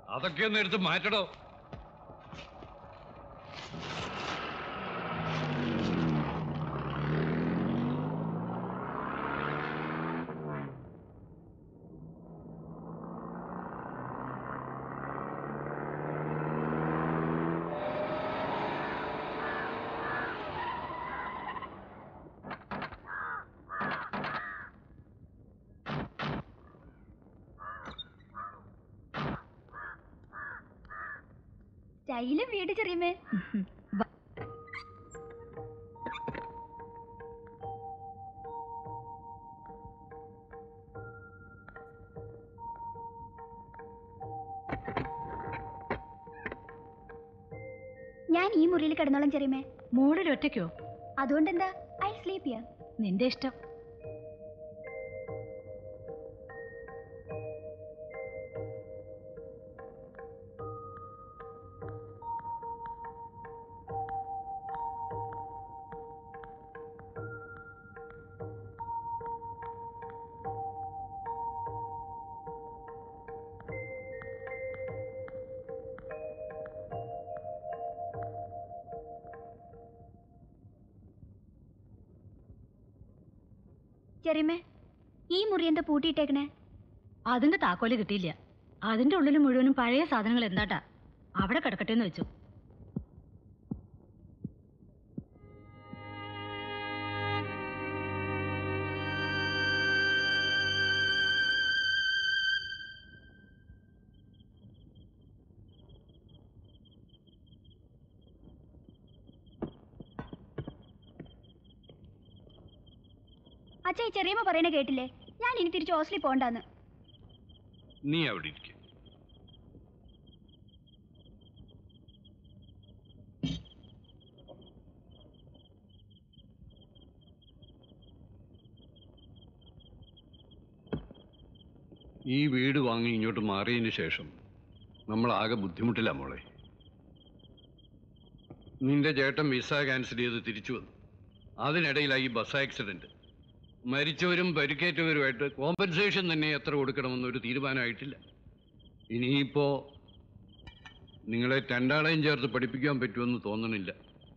അതൊക്കെ ഒന്ന് എടുത്ത് മാറ്റടോ സ്റ്റൈലും വീട് ചെറിയമേ ഞാൻ ഈ മുറിയിൽ കിടന്നോളാം ചെറിയമേ മൂടിൽ ഒറ്റയ്ക്കോ അതുകൊണ്ട് എന്താ ഐ സ്ലീപ്പ് ചെയ്യാം നിന്റെ ഇഷ്ടം ചെറിയമേ ഈ മുറി എന്താ പൂട്ടിയിട്ടേക്കണേ അതിന്റെ താക്കോല് കിട്ടിയില്ല അതിന്റെ ഉള്ളിൽ മുഴുവനും പഴയ സാധനങ്ങൾ എന്താട്ടാ അവിടെ കിടക്കട്ടെ എന്ന് വെച്ചു അച്ഛാ ഈ ചെറിയമ്മ പറയണ കേട്ടില്ലേ ഞാൻ ഇനി തിരിച്ച് ഹോസ്റ്റലിൽ പോണ്ടാന്ന് നീ അവിടെ ഇരിക്കും ഈ വീട് വാങ്ങി ഇങ്ങോട്ട് മാറിയതിന് ശേഷം നമ്മൾ ആകെ ബുദ്ധിമുട്ടില്ല മോളെ നിന്റെ ചേട്ടൻ വിസ ക്യാൻസൽ ചെയ്ത് തിരിച്ചു വന്നു അതിനിടയിലായി ഈ ബസ് ആക്സിഡന്റ് മരിച്ചവരും പരിക്കേറ്റവരുമായിട്ട് കോമ്പൻസേഷൻ തന്നെ എത്ര കൊടുക്കണമെന്നൊരു തീരുമാനമായിട്ടില്ല ഇനിയിപ്പോ നിങ്ങളെ രണ്ടാളെയും ചേർത്ത് പഠിപ്പിക്കാൻ പറ്റുമെന്ന് തോന്നണില്ല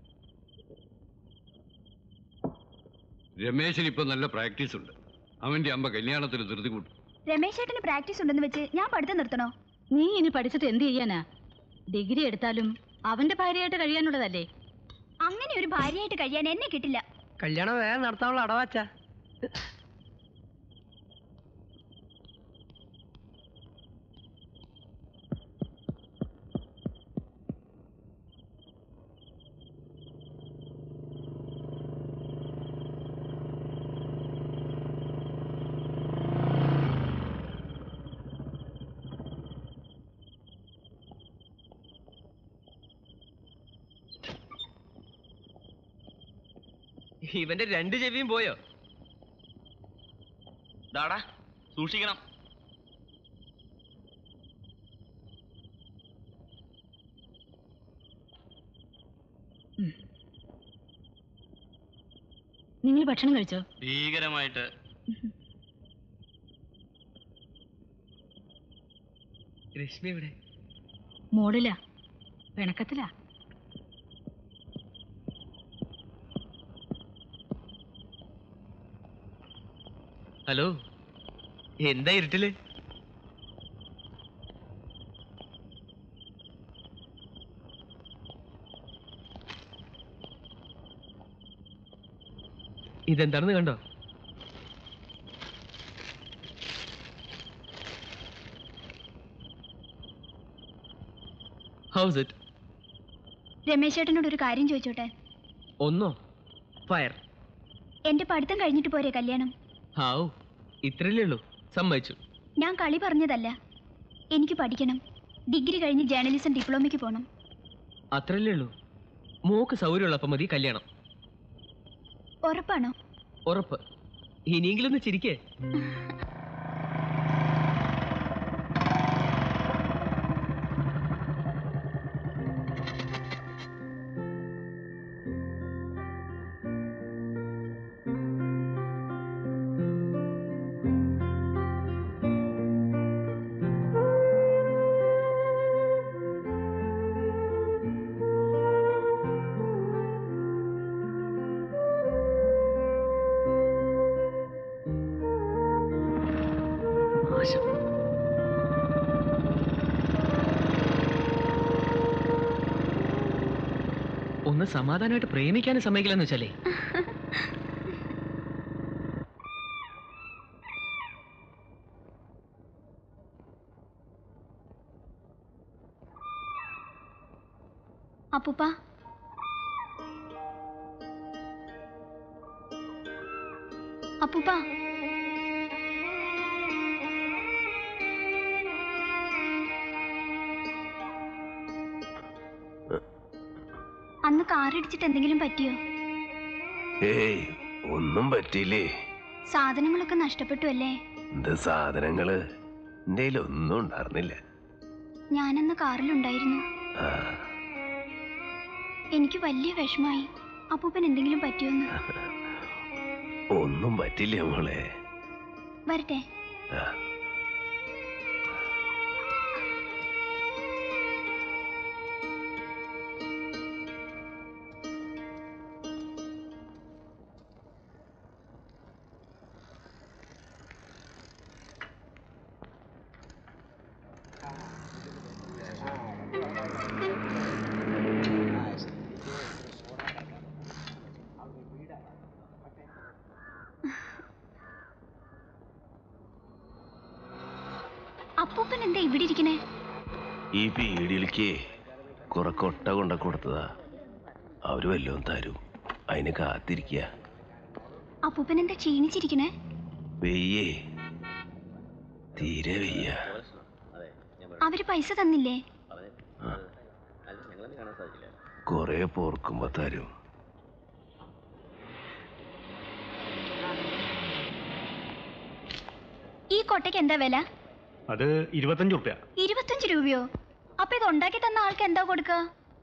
രമേശിന് ഇപ്പൊ നല്ല പ്രാക്ടീസ് ഉണ്ട് അവന്റെ അമ്മ കല്യാണത്തിന് ധൃതി കൂട്ടും രമേശ് ചേട്ടന് പ്രാക്ടീസ് ഉണ്ടെന്ന് വെച്ച് ഞാൻ പഠിത്തം നിർത്തണോ നീ ഇനി പഠിച്ചിട്ട് എന്ത് ചെയ്യാനാ ഡിഗ്രി എടുത്താലും അവന്റെ ഭാര്യയായിട്ട് കഴിയാനുള്ളതല്ലേ അങ്ങനെ ഒരു ഭാര്യയായിട്ട് കഴിയാൻ എന്നെ കിട്ടില്ല കല്യാണം വേഗം നടത്താനുള്ള അടവാച്ച ഇവന്റെ രണ്ട് ചെവിയും പോയോ ദാടാ സൂക്ഷിക്കണം നിങ്ങൾ ഭക്ഷണം കഴിച്ചോ ഭീകരമായിട്ട് രശ്മി എവിടെ മോളിലാ പിണക്കത്തിലാ ഹലോ എന്താ ഇരുട്ടില് ഇതെന്താണെന്ന് കണ്ടോ ഹൗസ് ഇറ്റ് രമേശ് ചേട്ടനോട് ഒരു കാര്യം ചോദിച്ചോട്ടെ ഒന്നോ ഫയർ എന്റെ പഠിത്തം കഴിഞ്ഞിട്ട് പോരെ കല്യാണം ഹാവു ഇത്രയല്ലേ ഉള്ളൂ സമ്മതിച്ചു ഞാൻ കളി പറഞ്ഞതല്ല എനിക്ക് പഠിക്കണം ഡിഗ്രി കഴിഞ്ഞ് ജേർണലിസം ഡിപ്ലോമയ്ക്ക് പോകണം അത്രയല്ലേ ഉള്ളൂ മോക്ക് സൗകര്യമുള്ളപ്പം മതി കല്യാണം ഉറപ്പാണോ ഉറപ്പ് ഇനിയെങ്കിലും ഒന്ന് ചിരിക്കേ നാശം ഒന്ന് സമാധാനമായിട്ട് പ്രേമിക്കാനും സമ്മതിക്കില്ലെന്ന് വെച്ചാലേ അപ്പൂപ്പ അപ്പൂപ്പ അന്ന് കാറിടിച്ചിട്ട് എന്തെങ്കിലും പറ്റിയോ ഏയ് ഒന്നും പറ്റിയില്ലേ സാധനങ്ങളൊക്കെ നഷ്ടപ്പെട്ടു അല്ലേ എന്ത് സാധനങ്ങള് എന്റെ ഒന്നും ഉണ്ടായിരുന്നില്ല ഞാനന്ന് കാറിലുണ്ടായിരുന്നു ആ, എനിക്ക് വലിയ വിഷമായി അപ്പൂപ്പൻ എന്തെങ്കിലും പറ്റിയോന്ന് ഒന്നും പറ്റില്ല മോളെ വരട്ടെ ആ. അപ്പൂപ്പൻ എന്താ ഇവിടെ ഇരിക്കണേ ഈ പീടിയിലേക്ക് കുറെ കൊട്ട കൊണ്ട കൊടുത്തതാ അവര് വല്ലതും തരും അതിന് കാത്തിരിക്കുക അപ്പൂപ്പൻ എന്താ ക്ഷീണിച്ചിരിക്കണേ വെയ്യേ തീരെ വെയ്യ അവര് പൈസ തന്നില്ലേ കൊറേ പോർക്കുമ്പോ തരും ഈ കൊട്ടയ്ക്ക് എന്താ വില അത് ഇരുപത്തഞ്ച് റുപ്യ ഇരുപത്തഞ്ച് രൂപയോ അപ്പൊ ഇത് ഉണ്ടാക്കി തന്ന ആൾക്ക് എന്താ കൊടുക്കുക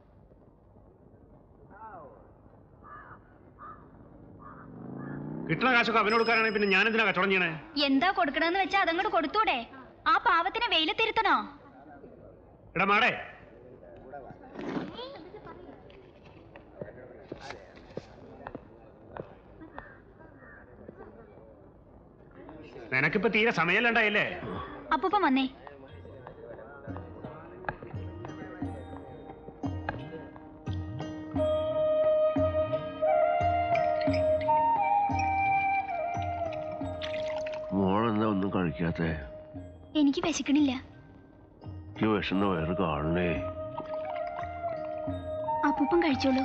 കിട്ടുന്ന കാശൊക്കെ അവനോട് കൊടുക്കാനാണെങ്കിൽ പിന്നെ ഞാൻ എന്തിനാ കച്ചവടം ചെയ്യണേ എന്താ കൊടുക്കണമെന്ന് വെച്ചാ അതങ്ങോട്ട് കൊടുത്തൂടെ ആ പാവത്തിനെ വെയിലത്തിരുത്തണോ എടാ മാടേ നിനക്കിപ്പോ തീരെ സമയമല്ലാണ്ടായില്ലേ അപ്പൂപ്പ വന്നേ മോളെന്താ ഒന്നും കഴിക്കാത്തെ എനിക്ക് വിശക്കണില്ല എനിക്ക് വിഷന്ന വയറ് കാണണേ അപ്പൂപ്പൻ കഴിച്ചോളൂ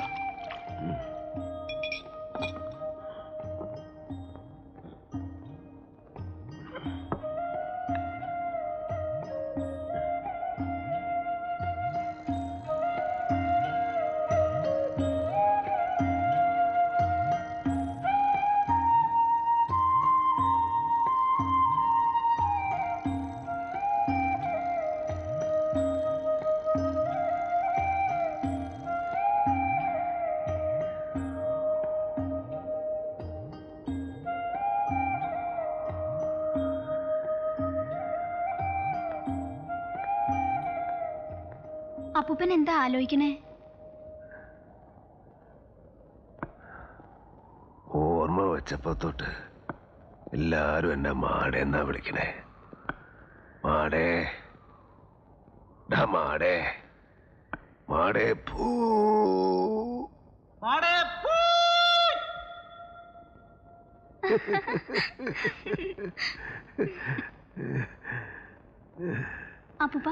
അപ്പൂപ്പൻ എന്താ ആലോചിക്കണേ ഓർമ്മ വെച്ചപ്പോ തൊട്ട് എല്ലാരും എന്നെ മാടേ എന്നാ വിളിക്കണേ മാടേ ഡാ മാടേ മാടേ പൂ അപ്പൂപ്പ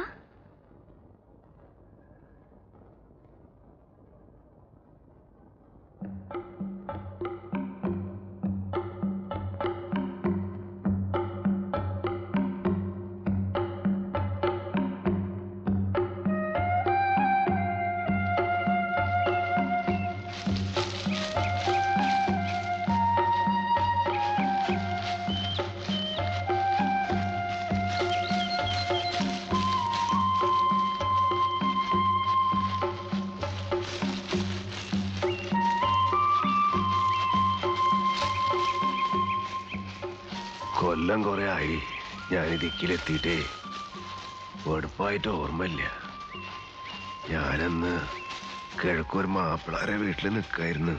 കൊല്ലം കുറെ ആയി ഞാൻ ദിക്കിലെത്തിയിട്ടേ വെടുപ്പായിട്ട് ഓർമ്മയില്ല ഞാനന്ന് കിഴക്കൊരു മാപ്പിളാരെ വീട്ടിൽ നിൽക്കായിരുന്നു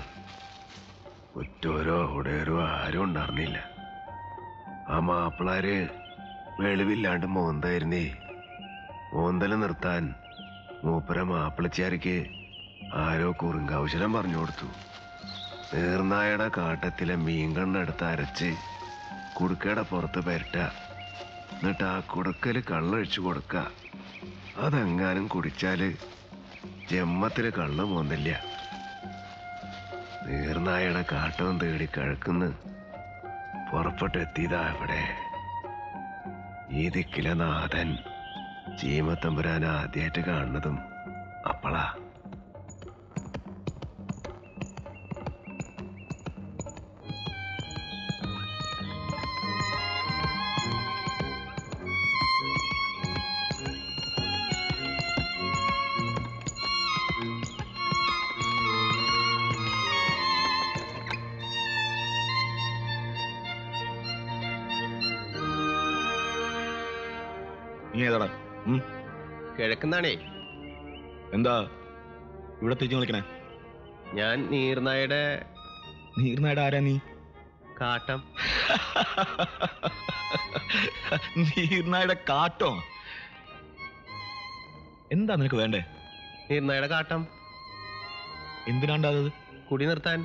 ഒറ്റോരോ ഉടയോരോ ആരും ഉണ്ടായിരുന്നില്ല ആ മാപ്പിളാര് വെളിവില്ലാണ്ട് മോന്തായിരുന്നേ മോന്തല് നിർത്താൻ മൂപ്പര മാപ്പിളച്ചാരിക്ക് ആരോ കുറുങ്കാവശ്യം പറഞ്ഞു കൊടുത്തു നീർനായയുടെ കാട്ടത്തിലെ മീൻകണ്ണെടുത്ത് അരച്ച് കുടുക്കയുടെ പുറത്ത് പെരട്ട എന്നിട്ട് ആ കുടുക്കല് കള്ളൊഴിച്ചു കൊടുക്ക അതെങ്ങാനും കുടിച്ചാല് ജമ്മത്തില് കള്ള് പോന്നില്ല നീർനായയുടെ കാട്ടവും തേടി കിഴക്കുന്ന് പുറപ്പെട്ടെത്തിയതാ ഇവിടെ ഈ ദിക്കിലെ നാഥൻ ചീമത്തമ്പുരാൻ ആദ്യമായിട്ട് കാണുന്നതും അപ്പളാ നീ ഏതാടാ ഉം? കിഴക്കുന്നാണേ എന്താ ഇവിടെ തിരിച്ചു വിളിക്കണേ ഞാൻ നീർനായുടെ നീർനാട് ആരാ നീ കാട്ടം നീർനായുടെ കാട്ടോ എന്താ നിനക്ക് വേണ്ടേ നീർനായുടെ കാട്ടം എന്തിനാണ്ടാ അത് കുടി നിർത്താൻ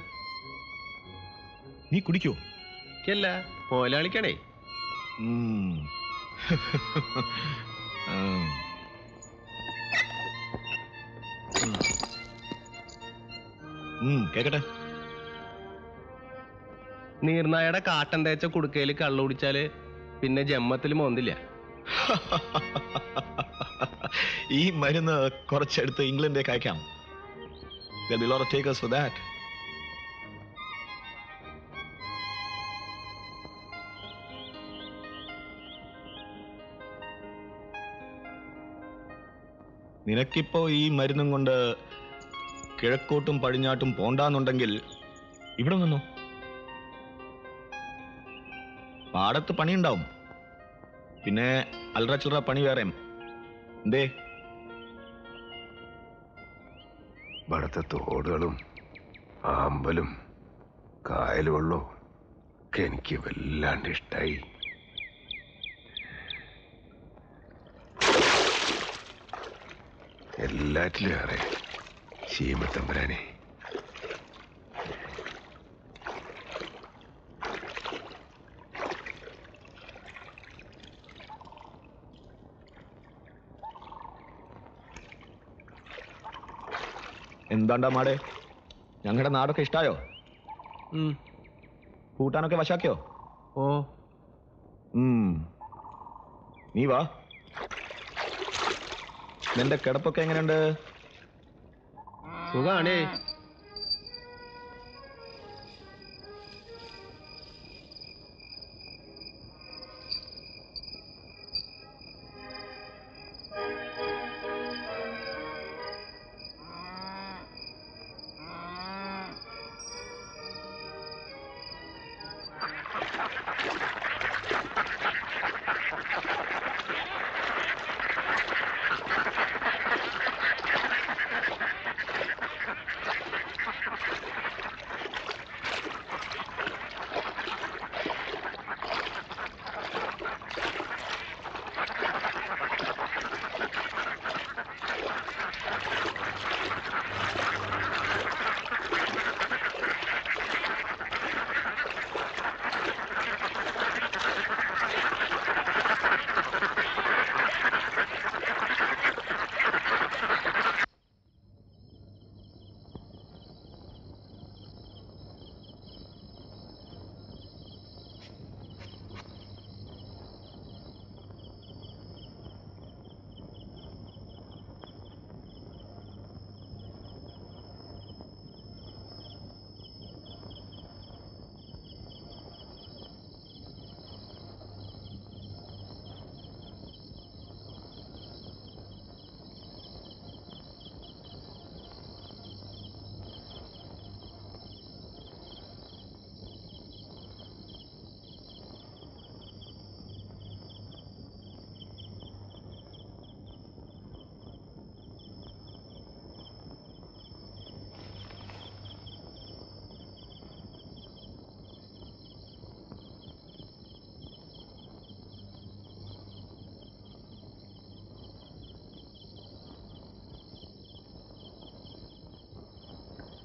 നീ കുടിക്കോ എനിക്കല്ല മോലാളിക്കണേ ഉം. ഉം. ഉം, കേക്കട്ടെ നീർനായുടെ കാട്ടം തേച്ച കുടുക്കയിൽ കള്ളു കുടിച്ചാല് പിന്നെ ജമ്മത്തിൽ മോന്തില്ല ഈ മരുന്ന് കുറച്ചെടുത്ത് ഇംഗ്ലണ്ടിലേക്ക് അയക്കാം There'll be a lot of takers for that. നിനക്കിപ്പോ ഈ മരുന്നും കൊണ്ട് കിഴക്കോട്ടും പടിഞ്ഞാട്ടും പോണ്ടാന്നുണ്ടെങ്കിൽ ഇവിടെ നിന്നോ പാടത്ത് പണിയുണ്ടാവും പിന്നെ അൽറ ചില്ലറ പണി വേറെ എന്തേ ഇവിടുത്തെ തോടുകളും ആമ്പലും കായലുവെള്ളവും ഒക്കെ എനിക്ക് വല്ലാണ്ട് ഇഷ്ടായി എല്ലാറ്റിലും ഏറെ ശീമത്തമ്പരാനെ എന്താണ്ടാ മാടെ ഞങ്ങളുടെ നാടൊക്കെ ഇഷ്ടായോ ഉം. കൂട്ടാനൊക്കെ വശാക്കിയോ ഓ ഉം. നീ വാ നിന്റെ കിടപ്പൊക്കെ എങ്ങനെയുണ്ട് സുഖാണേ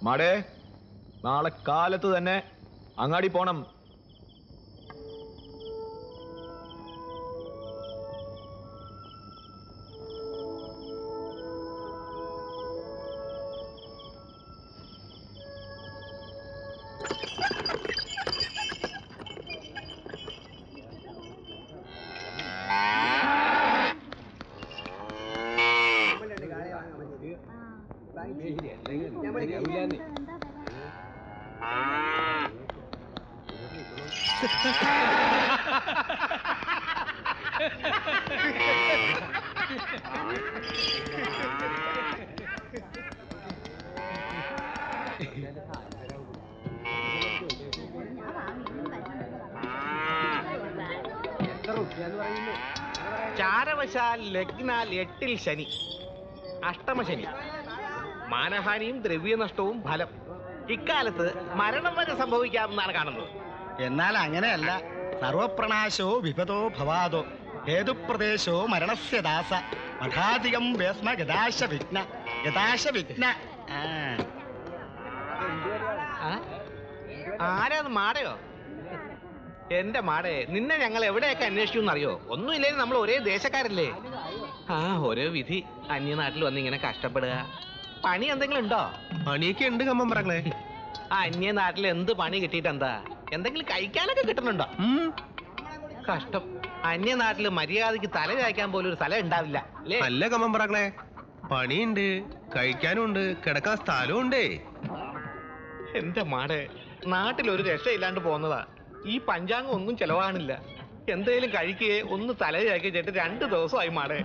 മാടേ നാളെ കാലത്ത് തന്നെ അങ്ങാടി പോണം ചാരവശാൽ ലഗ്നാൽ എട്ടിൽ ശനി അഷ്ടമശനി മാനഹാനിയും ദ്രവ്യനഷ്ടവും ഫലം ഇക്കാലത്ത് മരണം വരെ സംഭവിക്കാമെന്നാണ് കാണുന്നത് എന്നാൽ അങ്ങനെയല്ല സർവപ്രണാശോ വിപതോ ഭവാദോ ഹേതുപ്രദേശോ മരണസ്യ ദാസ മഠാധികം വേസ്മ ഗതാശ വിഘ്ന ഗതാശ വിഘ്ന ആ. ആ? ആരാത് മാടയോ എന്റെ മാടേ നിന്നെ ഞങ്ങൾ എവിടെയൊക്കെ അന്വേഷിച്ചു എന്നറിയോ ഒന്നുമില്ലെങ്കിൽ നമ്മൾ ഒരേ ദേശക്കാരല്ലേ ആ ഓരോ വിധി അന്യനാട്ടിൽ വന്ന് ഇങ്ങനെ കഷ്ടപ്പെടുക പണി എന്തെങ്കിലും ഉണ്ടോ പണിയൊക്കെ ഉണ്ട് കമ്മൻ പറങ്ങളെ ആ അന്യനാട്ടിൽ എന്ത് പണി കിട്ടിയിട്ട് എന്താ എന്തെങ്കിലും കഴിക്കാനൊക്കെ കിട്ടുന്നുണ്ടോ കഷ്ടം അന്യനാട്ടിൽ മര്യാദക്ക് തല ചായ്ക്കാൻ പോലും ഒരു സ്ഥലം ഉണ്ടാവില്ല അല്ലേ നല്ല കമ്മൻ പറങ്ങളെ പണിയുണ്ട് കഴിക്കാനും ഉണ്ട് കിടക്കാൻ സ്ഥലവും ഉണ്ടേ എന്റെ മാടെ നാട്ടിൽ ഒരു രക്ഷയില്ലാണ്ട് പോന്നതാ ഈ പഞ്ചാംഗം ഒന്നും ചെലവാണില്ല എന്തേലും കഴിക്കുകയെ ഒന്ന് തല ചാക്കി ചേട്ട് രണ്ട് ദിവസമായി മാടെ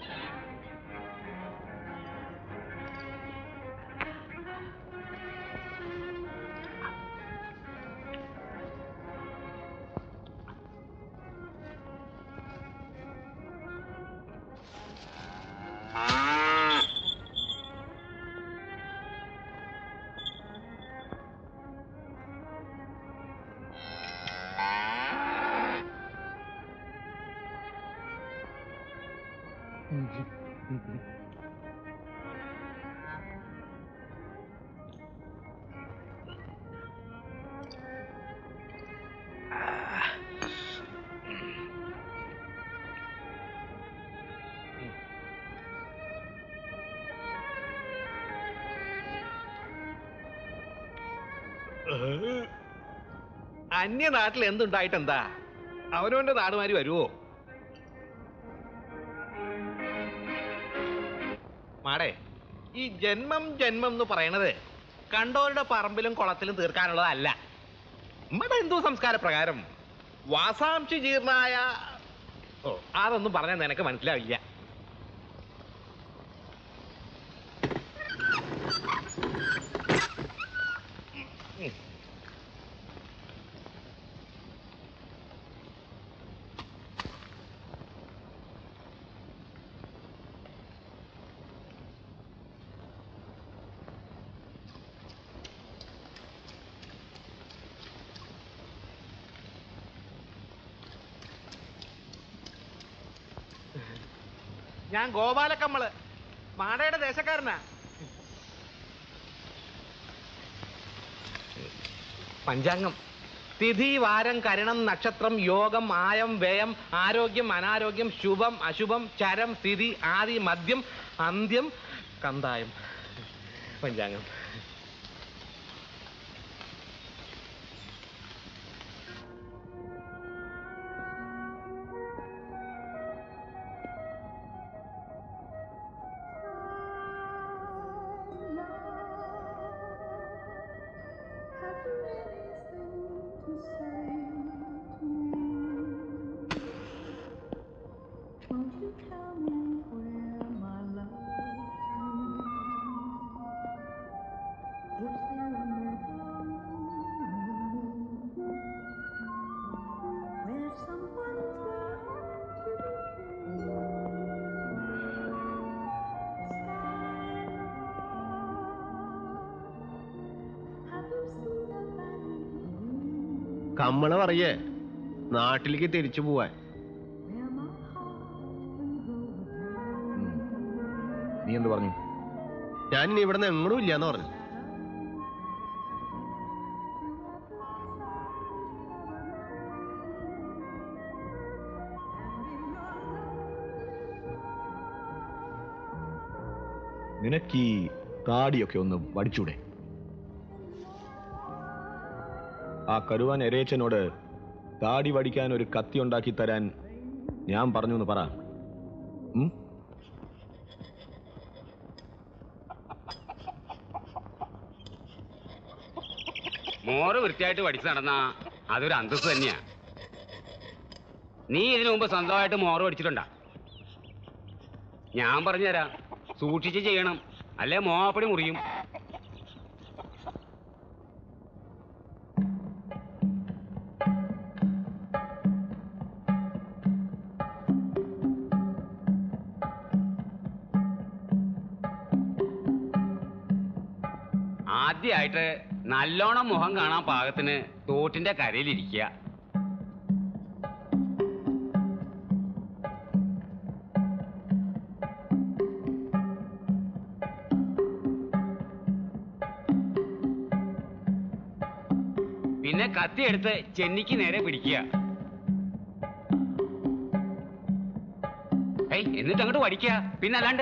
അന്യനാട്ടിൽ എന്തുണ്ടായിട്ടെന്താ അവനവന്റെ നാടുമാരി വരുവോ മാടേ ഈ ജന്മം ജന്മം എന്ന് പറയണത് കണ്ടോരുടെ പറമ്പിലും കുളത്തിലും തീർക്കാനുള്ളതല്ല നമ്മുടെ ഹിന്ദു സംസ്കാര പ്രകാരം വാസാംശി ജീർണായ ഓ അതൊന്നും പറഞ്ഞാൽ നിനക്ക് മനസ്സിലാവില്ല ഞാൻ ഗോപാലക്കമ്മള് മാടയുടെ ദേശക്കാരനാ പഞ്ചാംഗം തിഥി വാരം കരണം നക്ഷത്രം യോഗം ആയം വ്യയം ആരോഗ്യം അനാരോഗ്യം ശുഭം അശുഭം ചരം സ്ഥിതി ആദി മദ്യം അന്ത്യം കന്തായം പഞ്ചാംഗം കമ്മള പറയേ നാട്ടിലേക്ക് തിരിച്ചു പോവാൻ നീ എന്ത് പറഞ്ഞു ഞാൻ ഇനി ഇവിടെ നിന്ന് എങ്ങോട്ടും ഇല്ലാന്ന് പറഞ്ഞു നിനക്ക് ഈ താടിയൊക്കെ ഒന്ന് വടിച്ചൂടെ ആ കരുവാൻ എരേച്ചനോട് താടി വടിക്കാൻ ഒരു കത്തി ഉണ്ടാക്കി തരാൻ ഞാൻ പറഞ്ഞു എന്ന് പറ ഉം? മോറ് വൃത്തിയായിട്ട് പഠിച്ചു നടന്നാ അതൊരു അന്തസ് തന്നെയാ നീ ഇതിനു മുമ്പ് സ്വന്തമായിട്ട് മോറ് പഠിച്ചിട്ടുണ്ടാ ഞാൻ പറഞ്ഞുതരാം സൂക്ഷിച്ച് ചെയ്യണം അല്ലേ മോപ്പടി മുറിയും ആദ്യമായിട്ട് നല്ലോണം മുഖം കാണാൻ പാകത്തിന് തോട്ടിന്റെ കരയിലിരിക്കുക പിന്നെ കത്തിയെടുത്ത് ചെന്നിക്ക് നേരെ പിടിക്കുക ഏയ് എന്നിട്ട് അങ്ങോട്ട് വടിക്കുക പിന്നെ അല്ലാണ്ട്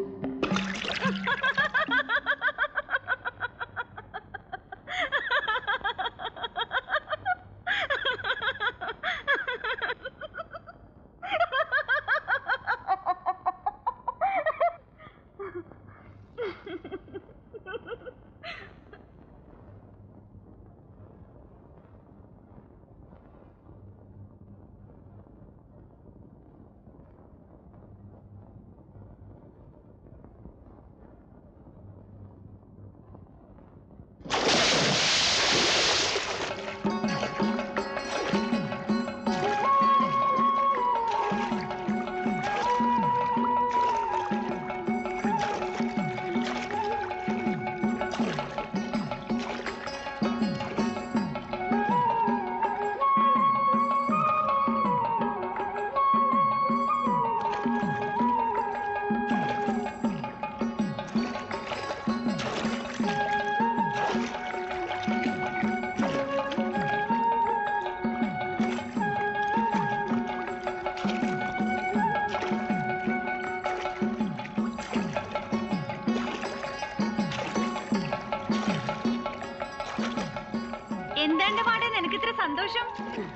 എന്താണ്ട് പാടെ നിനക്ക് ഇത്ര സന്തോഷം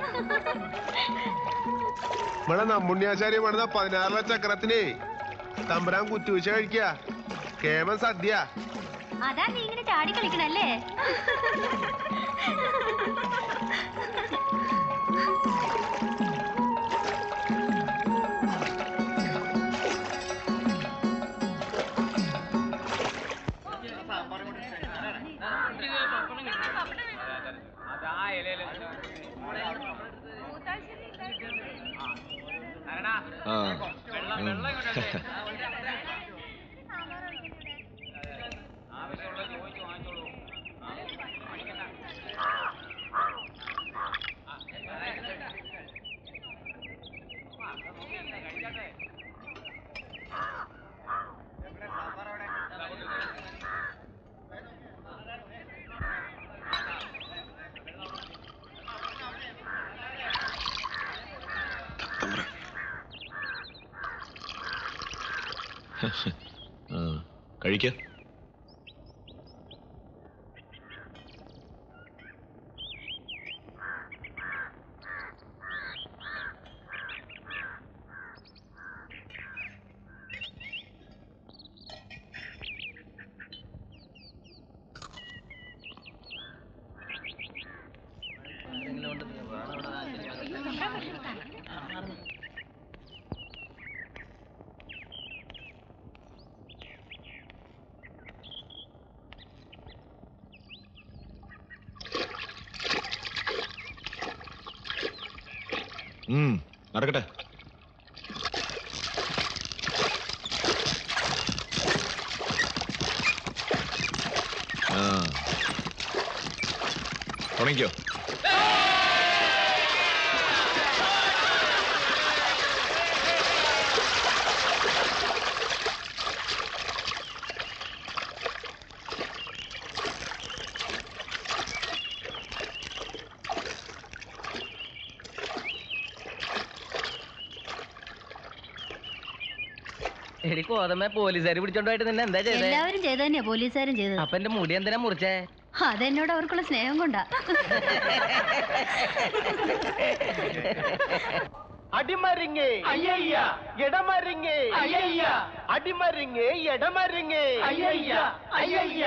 ഇവിടെ നമ്മുണ്ണിയാശാരി പണിത പതിനാറിലെ ചക്രത്തിനെ തമ്പുരാൻ കുറ്റുവീഴ്ച കഴിക്കുക കേമൻ സദ്യ അതാ നീ ഇങ്ങനെ ചാടി കളിക്കണല്ലേ ആ ഉം. ആ, കഴിക്ക ഉം, നടക്കട്ടെ ആ തുടങ്ങിക്കോ എടി കോതമ്മ പോലീസുകാർ പിടിച്ചോണ്ടായിട്ട് നിന്നെ എന്താ ചെയ്തേ എല്ലാവരും ചെയ്ത് തന്നെയാ പോലീസുകാരും ചെയ്തത് അപ്പൊ എന്റെ മുടി എന്തിനാ മുറിച്ചേ അതെന്നോട് അവർക്കുള്ള സ്നേഹം കൊണ്ടാ അടിമരിങ്ങേ അയ്യയ്യ ഇടമരിങ്ങേ അയ്യയ്യ അടിമരിങ്ങേ ഇടമരിങ്ങേ അയ്യയ്യ അയ്യയ്യ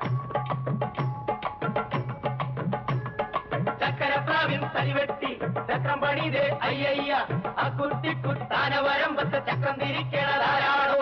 ചക്കരപ്രാവിൻ തരിവെട്ടി ചക്രം പണിതേ അയ്യയ്യ ആ കുത്തി കുത്താന വരമ്പത്ത് ചക്രം തിരിക്കണതാരാണോ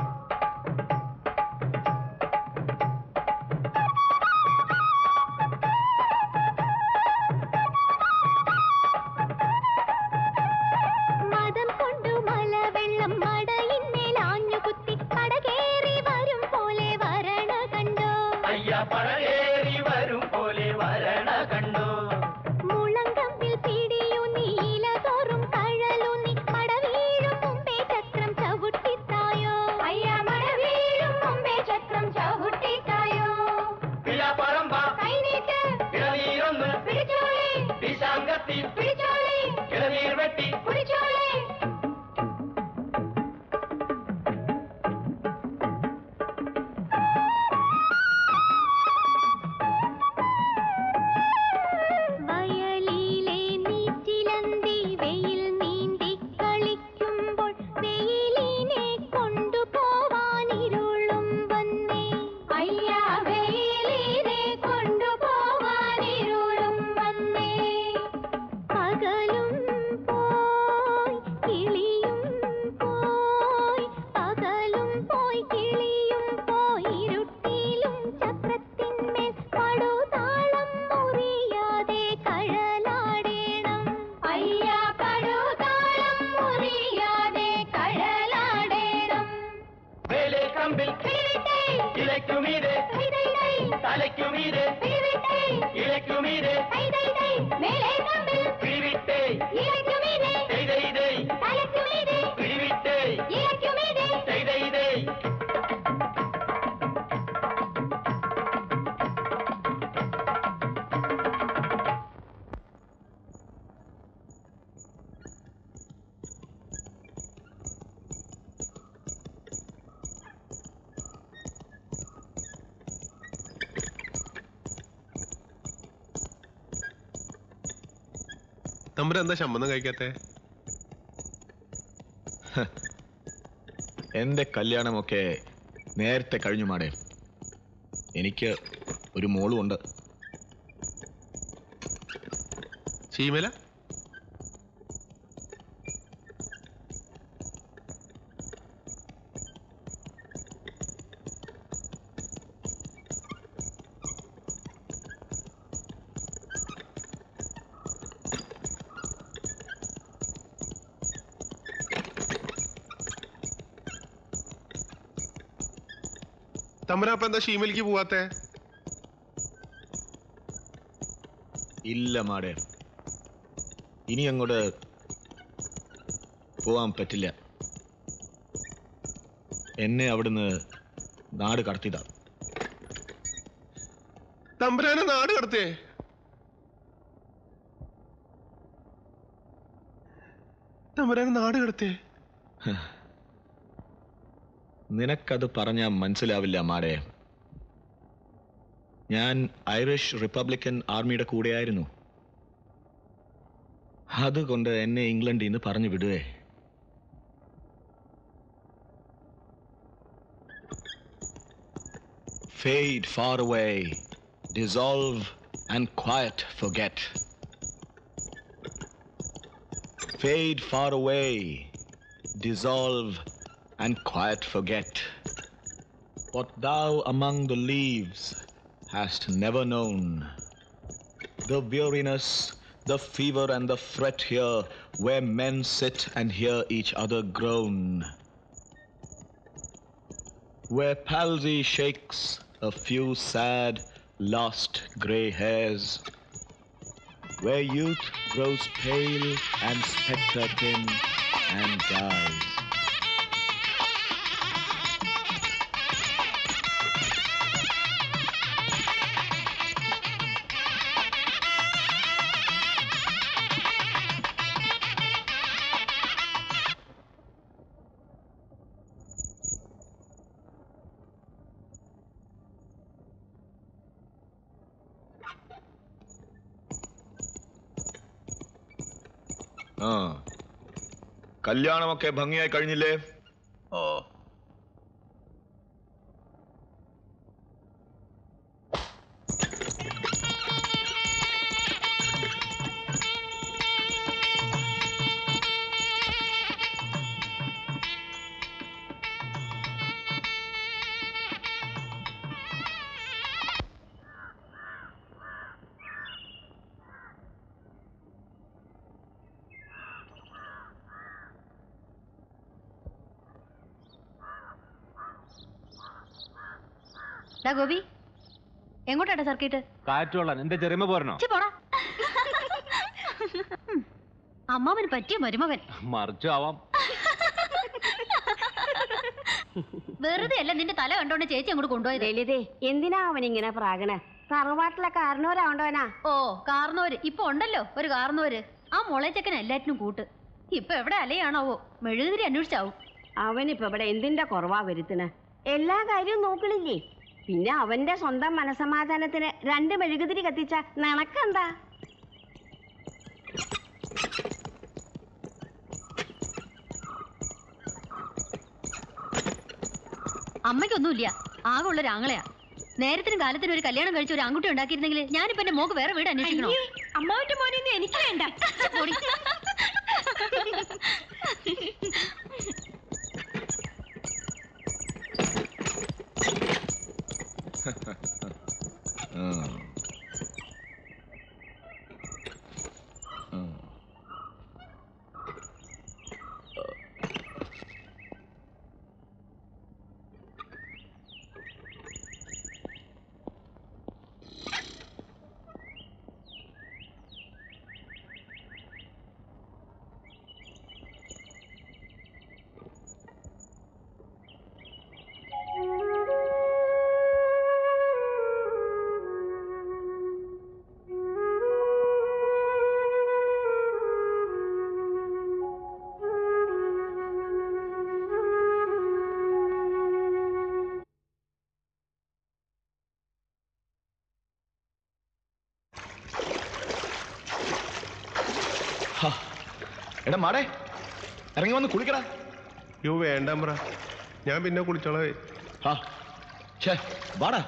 മതം കൊണ്ടു മലവെള്ളം മടയിന്മേൽ ആഞ്ഞുകുത്തി കടകേറി വരും പോലെ വരണ കണ്ടോ അയ്യ പഴകേറി വരും പോലെ വരണ കണ്ടോ മുളങ്കമ്പിൽ പിടിയൂന്നി ഇല തോറും കഴലൂന്നി മട വീഴും മുമ്പേ ചക്രം ചവിട്ടിത്തായോ അയ്യ മട വീഴും മുമ്പേ ചക്രം ചവിട്ടിത്തായോ പറമ്പ കൈനീട്ട് ഇളനീരൊന്ന് പിടിച്ചോളെ വിശാങ്കത്തിൽ പിടിച്ചോളെ ഇളനീർ വെട്ടി പിടിച്ചോളെ വയലിലെ നീറ്റിലന്തി വെയിൽ നീന്തി കളിക്കുമ്പോൾ വെയിലിനെ കൊണ്ടുപോവാനിരുളും വന്നേ അയ്യ വെയിലിനെ കൊണ്ടുപോവാനിരുളും വന്നേ പകലും പോയി കിളിയും പോയി പകലും പോയി കിളിയും പോയി ഇരുട്ടിലും ചക്രത്തിന്മേൽ പടുതാളം മുറിയാതെ കഴലാടേണം അയ്യ പടുതാളം മുറിയാതെ കഴലാടേണം വേലേ കമ്പിൽ പിടിവിട്ടേ ഇലയ്ക്കുമീതെ കൈതൈതൈ തലയ്ക്കുമീതെ പിടിവിട്ടേ ഇലയ്ക്കുമീതെ കൈതൈതൈ മേലെ കമ്പിൽ പിടിവിട്ടേ ഇലയ്ക്കുമീതെ ചെയ്തേ തലയ്ക്കുമീതെ പിടിവിട്ടേ ഇലയ്ക്കുമീതെ ചെയ്തേ തമ്പുരാൻ എന്താ ശമ്പളം കഴിക്കാത്തെ എന്റെ കല്യാണമൊക്കെ നേരത്തെ കഴിഞ്ഞു മാടേ എനിക്ക് ഒരു മോളും ഉണ്ട് ചീമല തമ്പുരാൻ അപ്പൊ എന്താ ഷീമലിക്ക് പോവാത്തെ ഇല്ല മാടേ ഇനി അങ്ങോട്ട് പോവാൻ പറ്റില്ല എന്നെ അവിടുന്ന് നാട് കടത്തിയതാ തമ്പുരാനെ നാട് കടത്തേ തമ്പുരാനെ നാട് കടത്തേ നിനക്കത് പറഞ്ഞാൽ മനസ്സിലാവില്ല മാടേ ഞാൻ ഐറിഷ് റിപ്പബ്ലിക്കൻ ആർമിയുടെ കൂടെയായിരുന്നു അതുകൊണ്ട് എന്നെ ഇംഗ്ലണ്ടിൽ നിന്ന് പറഞ്ഞു വിടുവേ Fade far away, dissolve and quiet forget. Fade far away, dissolve and quiet forget. What thou among the leaves hast never known. The weariness, the fever, and the fret here, where men sit and hear each other groan. Where palsy shakes a few sad, lost grey hairs. Where youth grows pale and spectre thin and dies. ആ കല്യാണമൊക്കെ ഭംഗിയായി കഴിഞ്ഞില്ലേ ഓ ഡാ ഗോപി എങ്ങോട്ടാ circuit കാറ്റുകൊള്ളാൻ എന്റെ ചെറിയമ്മ പോരണോ പോടാ ഉം. അമ്മാവന് പറ്റിയ മരുമകൻ മറിച്ചു ആവാം വെറുതെ അല്ല നിന്റെ തല കണ്ടോണ്ട് ചേച്ചി അങ്ങോട്ട് കൊണ്ടുപോയത് ലളിതേ എന്തിനാ അവൻ ഇങ്ങനെ പ്രാകണ തറവാട്ടിലെ കാരണവരാവണ്ടവനാ ഓ കാർന്നോര് ഇപ്പൊ ഉണ്ടല്ലോ ഒരു കാർന്നോര് ആ മുളച്ചക്കൻ എല്ലാറ്റിനും കൂട്ട് ഇപ്പൊ എവിടെ അലയാണാവോ മെഴുകുതിരി അന്വേഷിച്ചാവും അവനിപ്പോ ഇവിടെ എന്തിന്റെ കുറവാ വരുത്തണ എല്ലാ കാര്യവും നോക്കണില്ലേ പിന്നെ അവന്റെ സ്വന്തം മനസമാധാനത്തിന് രണ്ട് മെഴുകുതിരി കത്തിച്ച നിനക്കെന്താ അമ്മയ്ക്കൊന്നുമില്ല ആകെ ഉള്ള ഒരു ആങ്ങളെയാ നേരത്തിനും കാലത്തിനും ഒരു കല്യാണം കഴിച്ച ഒരു ആൺകുട്ടി ഉണ്ടാക്കിയിരുന്നെങ്കിൽ ഞാനിപ്പോ എന്റെ മോക്ക് വേറെ വീട് അന്വേഷിക്കണോ അമ്മാവിന്റെ മോനൊന്നും എനിക്ക് വേണ്ട ഓടി. ഉം. ഉം. ഹാ. എടാ മാടേ ഇറങ്ങി വന്ന് കുളിക്കടാ യോ വേണ്ട ബ്ര ഞാൻ പിന്നെ കുളിച്ചോളേ ഹാ ഛേ വാടാ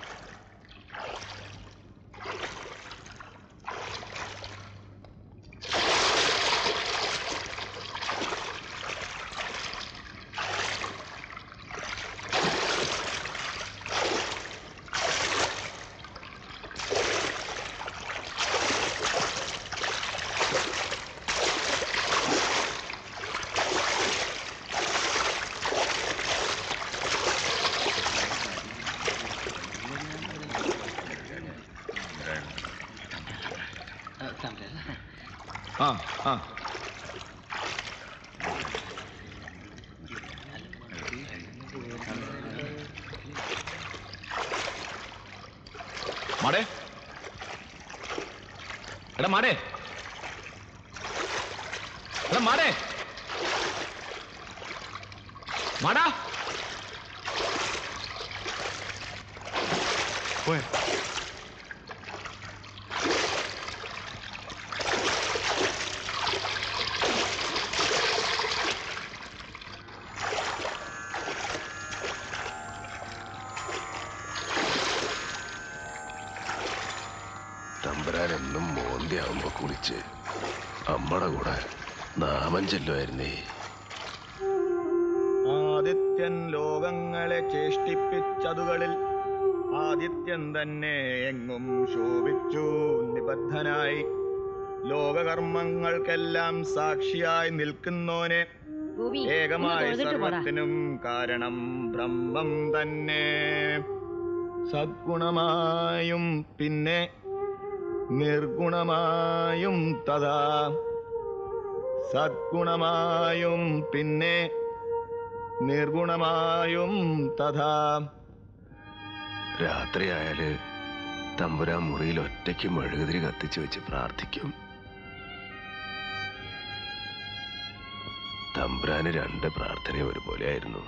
ആ ആ മാടേ എടാ മാടേ എടാ മാടേ മാടാ പോയ തമ്പുരാൻ എന്നും മോന്തിയാവുമ്പോ കുളിച്ച് അമ്മടെ കൂടെ നാമം ചെല്ലുമായിരുന്നേ ആദിത്യൻ ലോകങ്ങളെ ചേഷ്ടിപ്പിച്ചതുകളിൽ ആദിത്യൻ തന്നെ എങ്ങും ശോഭിച്ചു നിബദ്ധനായി ലോകകർമ്മങ്ങൾക്കെല്ലാം സാക്ഷിയായി നിൽക്കുന്നോനെ ഗോപി, ഒന്ന് ഏകമായി തൊഴുതിട്ട് പോടാ. സർവത്തിനും കാരണം ബ്രഹ്മം തന്നെ സദ്ഗുണമായും പിന്നെ നിർഗുണമായും തഥാ സദ്ഗുണമായും പിന്നെ നിർഗുണമായും തഥാ രാത്രിയായാല് തമ്പുരാൻ മുറിയിൽ ഒറ്റയ്ക്ക് മെഴുകുതിരി കത്തിച്ചു വെച്ച് പ്രാർത്ഥിക്കും തമ്പുരാന് രണ്ട് പ്രാർത്ഥന ഒരുപോലെയായിരുന്നു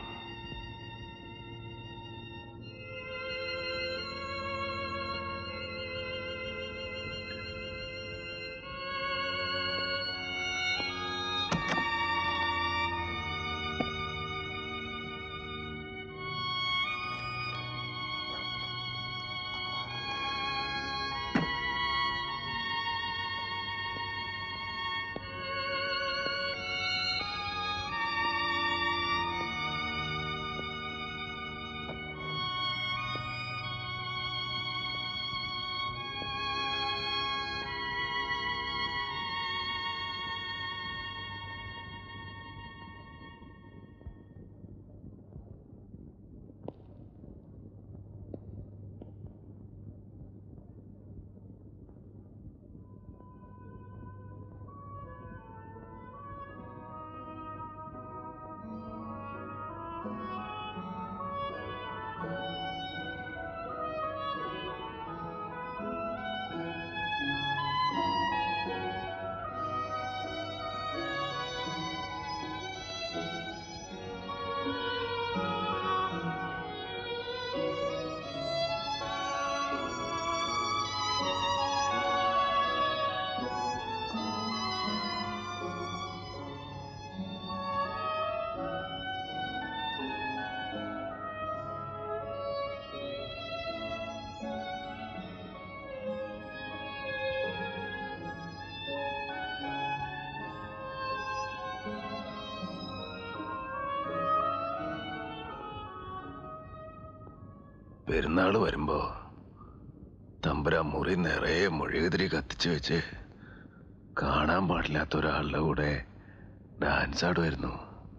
പെരുന്നാൾ വരുമ്പോ തമ്പുരാ മുറി നിറയെ മൊഴികുതിരി കത്തിച്ചു വെച്ച് കാണാൻ പാടില്ലാത്ത ഒരാളുടെ കൂടെ ഡാൻസ് ആടുമായിരുന്നു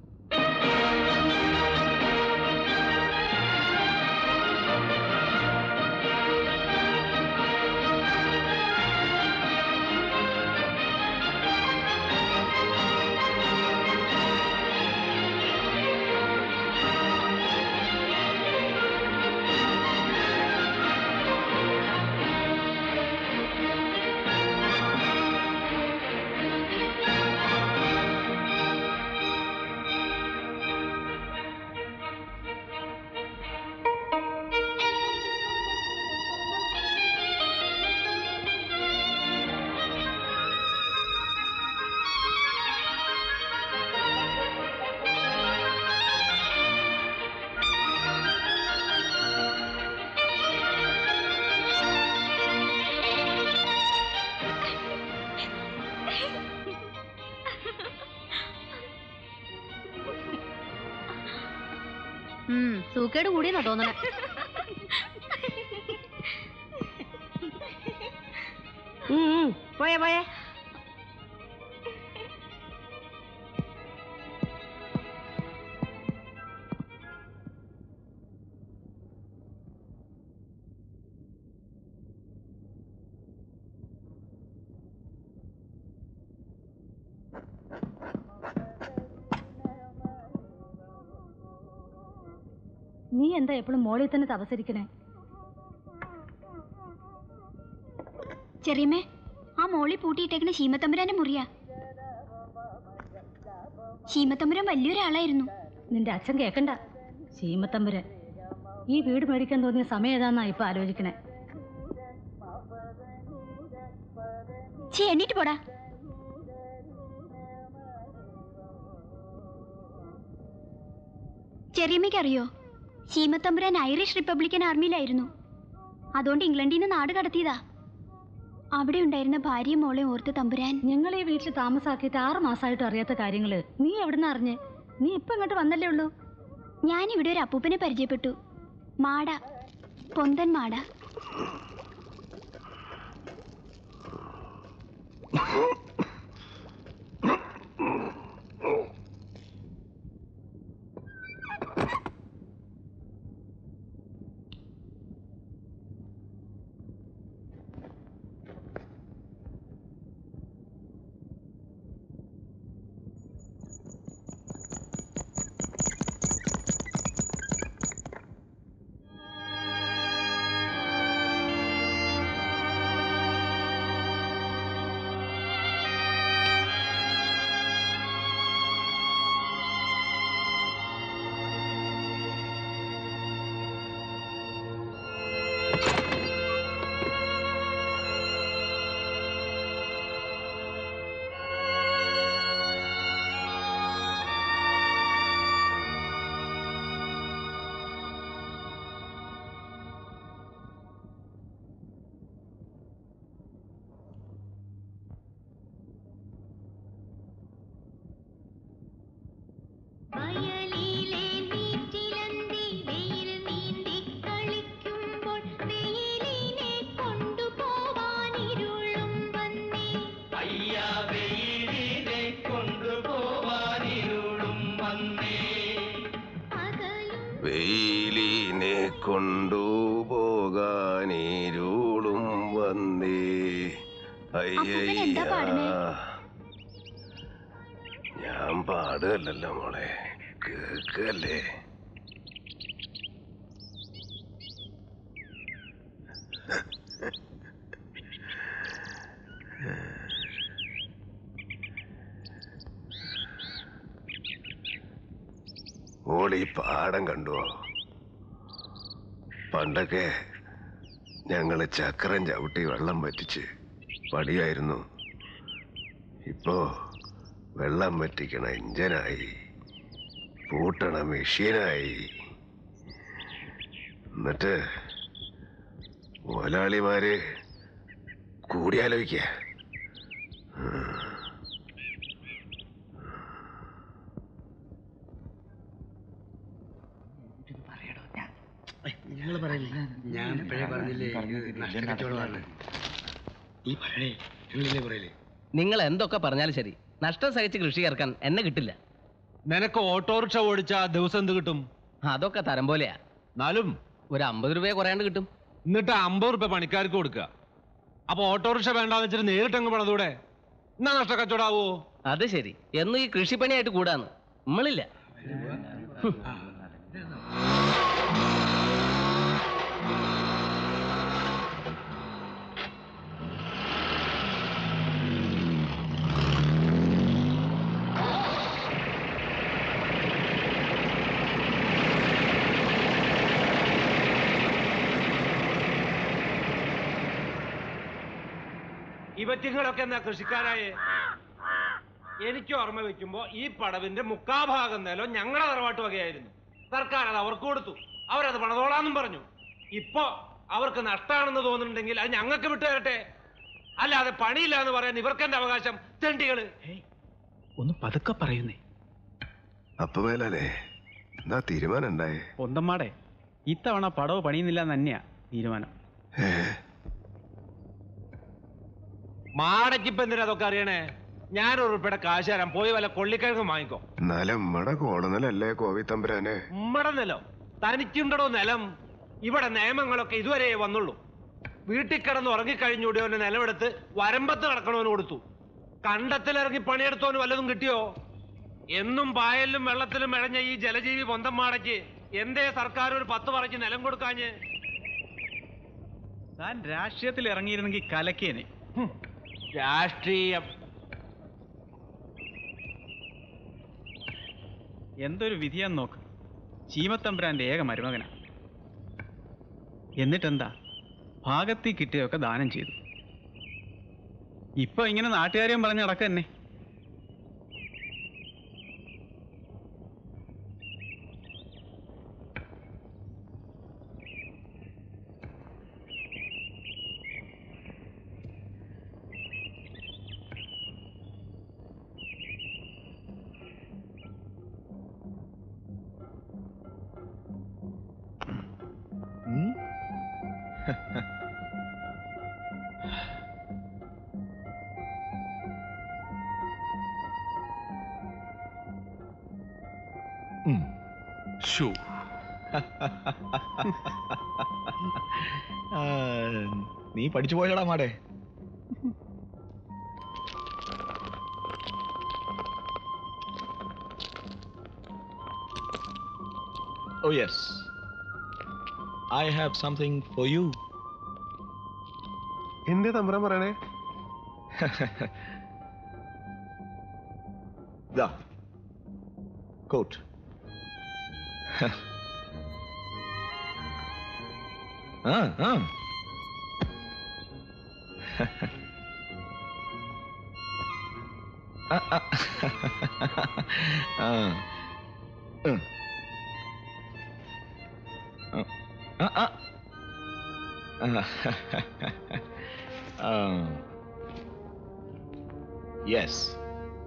ഉം സൂക്കേട് കൂടിയെന്നാ തോന്നണേ ഉം, ഉം. പോയെ പോയെ നീ എന്താ എപ്പോഴും മോളിൽ തന്നെ തപസരിക്കണേ ചെറിയമ്മേ ആ മോളി പൂട്ടിയിട്ടേക്കണ ശീമത്തമ്പുരാന്റെ മുറിയാ ശീമത്തമ്പുരാൻ വലിയൊരാളായിരുന്നു നിന്റെ അച്ഛൻ കേക്കണ്ട ശീമത്തമ്പുരൻ ഈ വീട് മേടിക്കാൻ തോന്നിയ സമയം ഏതാന്നാ ഇപ്പൊ ആലോചിക്കണേ ചേ എണ്ണീറ്റ് പോടാ ചെറിയമ്മയ്ക്ക് അറിയോ ശീമത്തമ്പുരാൻ ഐറിഷ് റിപ്പബ്ലിക്കൻ ആർമിയിലായിരുന്നു അതുകൊണ്ട് ഇംഗ്ലണ്ടിൽ നിന്ന് നാട് കടത്തിയതാ അവിടെ ഉണ്ടായിരുന്ന ഭാര്യയും മോളെ ഓർത്ത് തമ്പുരാൻ ഞങ്ങൾ ഈ വീട്ടിൽ താമസാക്കിയിട്ട് ആറ് മാസമായിട്ട് അറിയാത്ത കാര്യങ്ങള് നീ എവിടുന്ന് അറിഞ്ഞ് നീ ഇപ്പൊ ഇങ്ങോട്ട് വന്നല്ലേ ഉള്ളൂ ഞാൻ ഇവിടെ ഒരു അപ്പൂപ്പനെ പരിചയപ്പെട്ടു മാട പൊന്തൻ മാട വെയിലിനെ കൊണ്ടുപോകാനീരുളും വന്നേ അപ്പൂപ്പൻ എന്താ പാടുന്നേ? അയ്യയ്യ ഞാൻ പാടുകയല്ലല്ലോ മോളെ കേക്കല്ലേ ഓളി പാടം കണ്ടുവോ പണ്ടൊക്കെ ഞങ്ങള് ചക്രം ചവിട്ടി വെള്ളം വറ്റിച്ച് പടിയായിരുന്നു ഇപ്പോ വെള്ളം വറ്റിക്കണ ഇഞ്ചനായി പൂട്ടണ മെഷീനായി എന്നിട്ട് മുതലാളിമാര് കൂടിയാലോചിക്ക നിങ്ങൾ പറയില്ലേ ഞാൻ ഇപ്പോഴേ പറഞ്ഞില്ലേ ഇത് നഷ്ടക്കച്ചവടമാണ് ഈ പഴയ നിങ്ങളില്ലേ പറയില്ലേ നിങ്ങൾ എന്തൊക്കെ പറഞ്ഞാലും ശരി നഷ്ടം സഹിച്ച് കൃഷി ഇറക്കാൻ എന്നെ കിട്ടില്ല നിനക്ക് ഓട്ടോറിക്ഷ ഓടിച്ചാ ദിവസം എന്ത് കിട്ടും അതൊക്കെ തരം പോലെയാ എന്നാലും ഒരു അമ്പത് രൂപയെ കുറയാണ്ട് കിട്ടും എന്നിട്ട് അമ്പത് റുപ്യ പണിക്കാർക്ക് കൊടുക്കുക അപ്പൊ ഓട്ടോറിക്ഷ വേണ്ടാന്ന് വെച്ചിട്ട് നേരിട്ട് അങ്ങ് പണതൂടെ എന്നാ നഷ്ടക്കച്ചവടാവോ അത് ശരി എന്നും ഈ കൃഷിപ്പണിയായിട്ട് കൂടാന്ന് നമ്മളില്ല ഇവറ്റിങ്ങളൊക്കെ എന്നാ കൃഷിക്കാരായേ എനിക്ക് ഓർമ്മ വെക്കുമ്പോ ഈ പടവിന്റെ മുക്കാഭാഗം നിലം ഞങ്ങളുടെ തറവാട്ട് വകയായിരുന്നു സർക്കാർ അത് അവർക്ക് കൊടുത്തു അവരത് പണതോളാന്നും പറഞ്ഞു ഇപ്പോ അവർക്ക് നഷ്ടാണെന്ന് തോന്നുന്നുണ്ടെങ്കിൽ അത് ഞങ്ങൾക്ക് വിട്ടു തരട്ടെ അല്ലാതെ പണിയില്ല എന്ന് പറയാൻ ഇവർക്കെന്റെ അവകാശം തെണ്ടികള് ഒന്ന് പതുക്കെ പറയുന്നേ അപ്പൊ മേലാലേ എന്താ തീരുമാനം ഉണ്ടായേ പൊന്തമ്മാടെ ഇത്തവണ പടവ് പണിയുന്നില്ല എന്ന് തന്നെയാ തീരുമാനം മാടയ്ക്കിപ്പോ എന്തിനാ അതൊക്കെ അറിയണേ ഞാനൊരു ഉൾപ്പെടെ കാശ് തരാം പോയി വല്ല കൊള്ളിക്കിഴങ്ങ് വാങ്ങിക്കോ എന്നാലും നമ്മടെ കോടനലല്ലേ കോവിത്തമ്പുരാനെ ഉമ്മടെ നിലം തനിക്കുണ്ടടോ നിലം ഇവിടെ നിയമങ്ങളൊക്കെ ഇതുവരെ വന്നുള്ളൂ വീട്ടിൽ കിടന്ന് ഉറങ്ങിക്കഴിഞ്ഞൂടിയവന് നിലമെടുത്ത് വരമ്പത്ത് കിടക്കണവന് കൊടുത്തു കണ്ടത്തിലിറങ്ങി പണിയെടുത്തവന് വല്ലതും കിട്ടിയോ എന്നും പായലിലും വെള്ളത്തിലും ഇഴഞ്ഞ ഈ ജലജീവി പൊന്തം മാടയ്ക്ക് എന്തേ സർക്കാർ ഒരു പത്ത് പറച്ച് നിലം കൊടുക്കാഞ്ഞ് താൻ രാഷ്ട്രീയത്തിൽ ഇറങ്ങിയിരുന്നെങ്കിൽ കലക്കേനെ രാഷ്ട്രീയം എന്തൊരു വിധിയാന്ന് നോക്ക് ചീമത്തമ്പുരാന്റെ ഏക മരുമകനാ എന്നിട്ടെന്താ ഭാഗത്തിൽ കിട്ടിയൊക്കെ ദാനം ചെയ്തു ഇപ്പൊ ഇങ്ങനെ നാട്ടുകാരെയും പറഞ്ഞ് നടക്കന്നെ ഷൂ നീ പഠിച്ചു പോയടാ മാടേ Oh, yes. I have something for you. എന്തേ തമ്പുരാൻ പറയണേ Da. Coat. ah, ah. ah, ah. ah. Uh. Uh. Ah, ah. Ah. Ah. yes.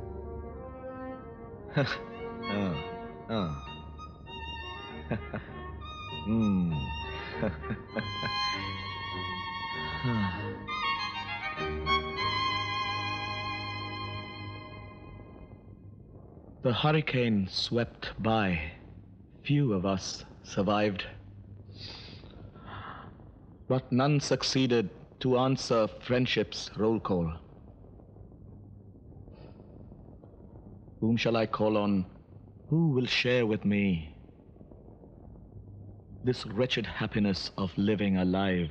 uh, uh. mm. the hurricane swept by. Few of us survived. But none succeeded to answer friendship's roll call. Whom shall I call on? Who will share with me this wretched happiness of living alive?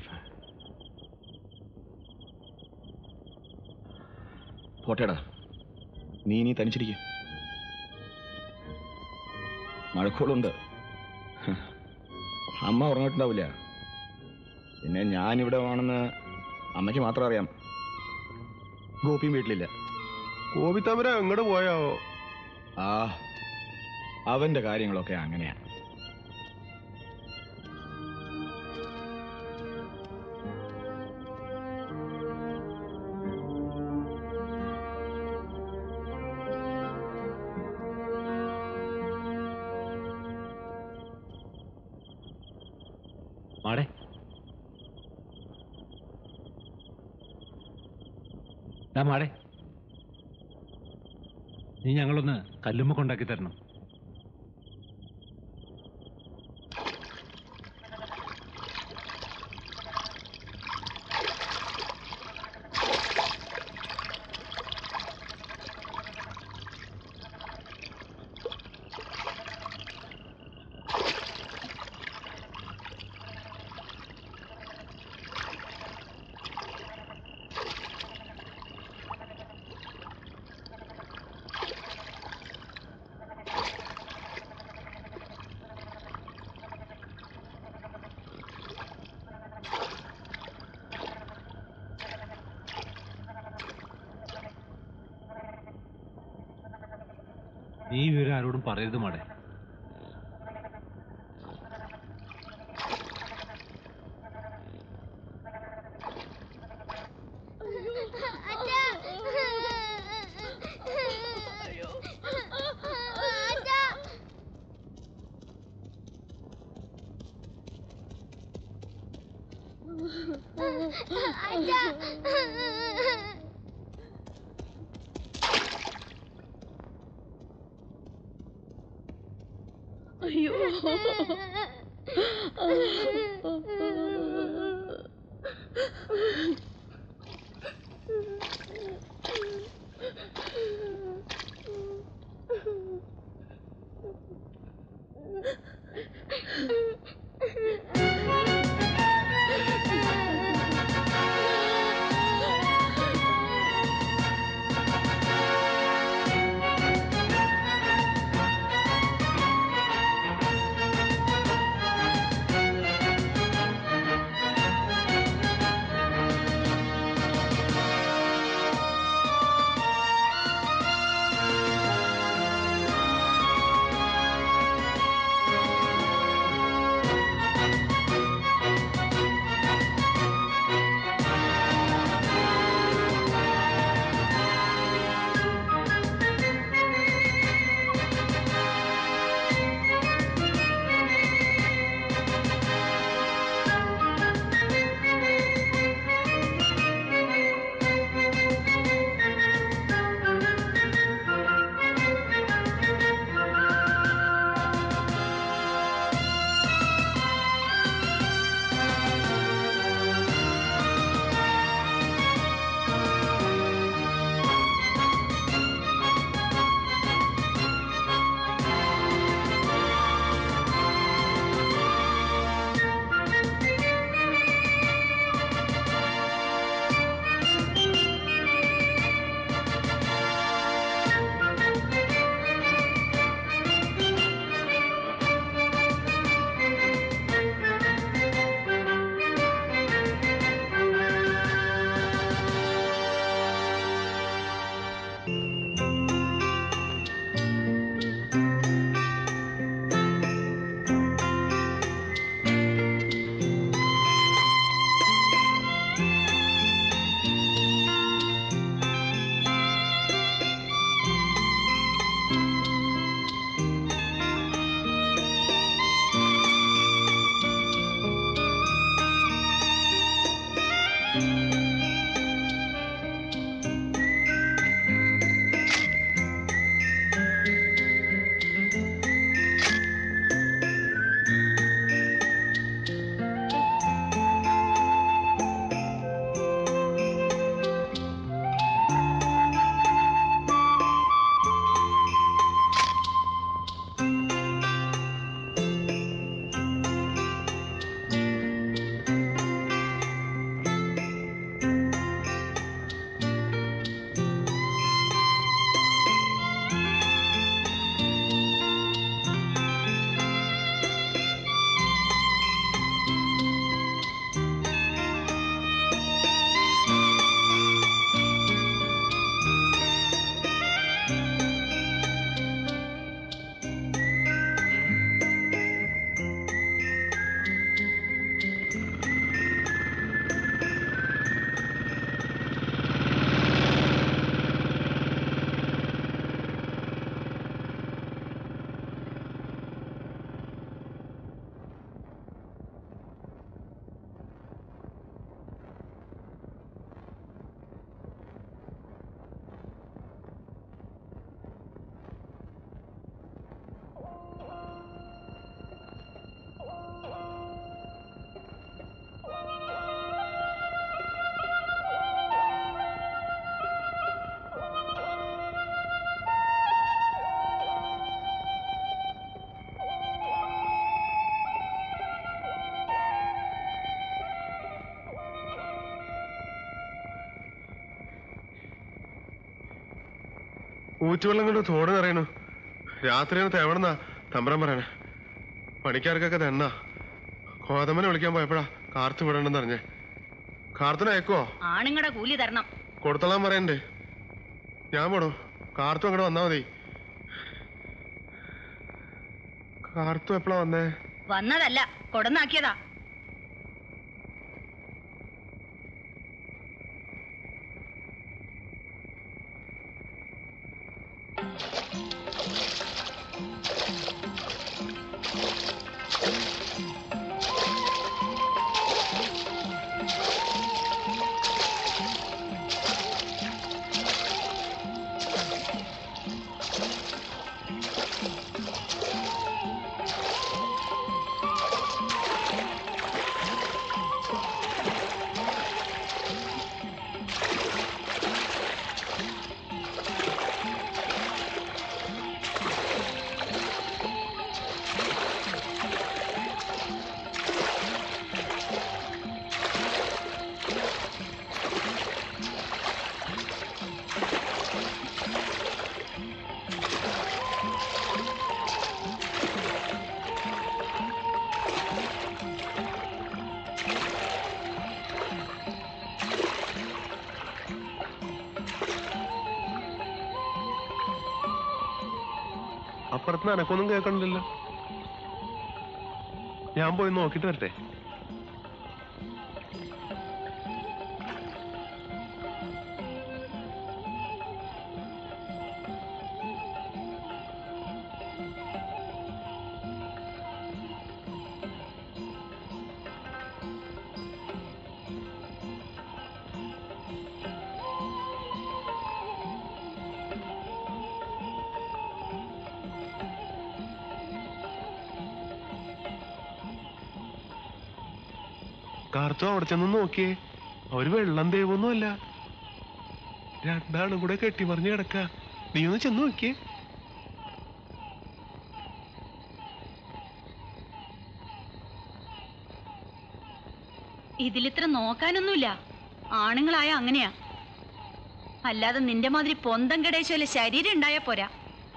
പോട്ടേടാ നീ ഇനി തനിച്ചിരിക്കും മഴക്കോളുണ്ട് അമ്മ ഉറങ്ങിയിട്ടുണ്ടാവില്ല പിന്നെ ഞാനിവിടെ വേണമെന്ന് അമ്മയ്ക്ക് മാത്രം അറിയാം ഗോപിയും വീട്ടിലില്ല കോപിത്തമ്പുര എങ്ങോട്ട് പോയാവോ ആ അവന്റെ കാര്യങ്ങളൊക്കെ അങ്ങനെയാ മാടെ ഡാ മാടെ നീ ഞങ്ങളൊന്ന് കല്ലുമ്മ കൊണ്ടാക്കി തരണം നീ ഈ വിവരം ആരോടും പറയരുത് മാടെ അയ്യോ ആ ഊറ്റുവെള്ളം കൊണ്ട് തോട് നിറയണു രാത്രി തേവണെന്നാ തമ്പരം പറയണേ പണിക്കാർക്കൊക്കെ തെണ്ണ കോതമ്മനെ വിളിക്കാൻ പോയപ്പോഴാ കാർത്ത് വിടണ്ടെന്ന് അറിഞ്ഞേ കാർത്തിനെ അയക്കുവോ ആണുങ്ങളുടെ കൂലി തരണം കൊടുത്തോളാൻ പറയണ്ടേ ഞാൻ പോണു കാർത്തും അങ്ങോട്ട് വന്നാ മതി കാർത്തും എപ്പോഴാ വന്നേ വന്നതല്ല കൊടന്നാക്കിയതാ അപ്പുറത്ത് എനക്കൊന്നും കേൾക്കണില്ലല്ലോ ഞാൻ പോയി നോക്കിട്ട് വരട്ടെ കാർത്തു അവിടെ ചെന്ന് നോക്കിയേ അവര് വെള്ളം ദൈവമൊന്നും അല്ല രണ്ടാളും കൂടെ കെട്ടിമറിഞ്ഞ് കിടക്ക നീ ഒന്ന് ചെന്ന് നോക്കിയേ ഇതിലിത്ര നോക്കാനൊന്നുമില്ല ആണുങ്ങളായ അങ്ങനെയാ അല്ലാതെ നിന്റെ മാതിരി പൊന്തം കടേശോലെ ശരീരം ഉണ്ടായാ പോരാ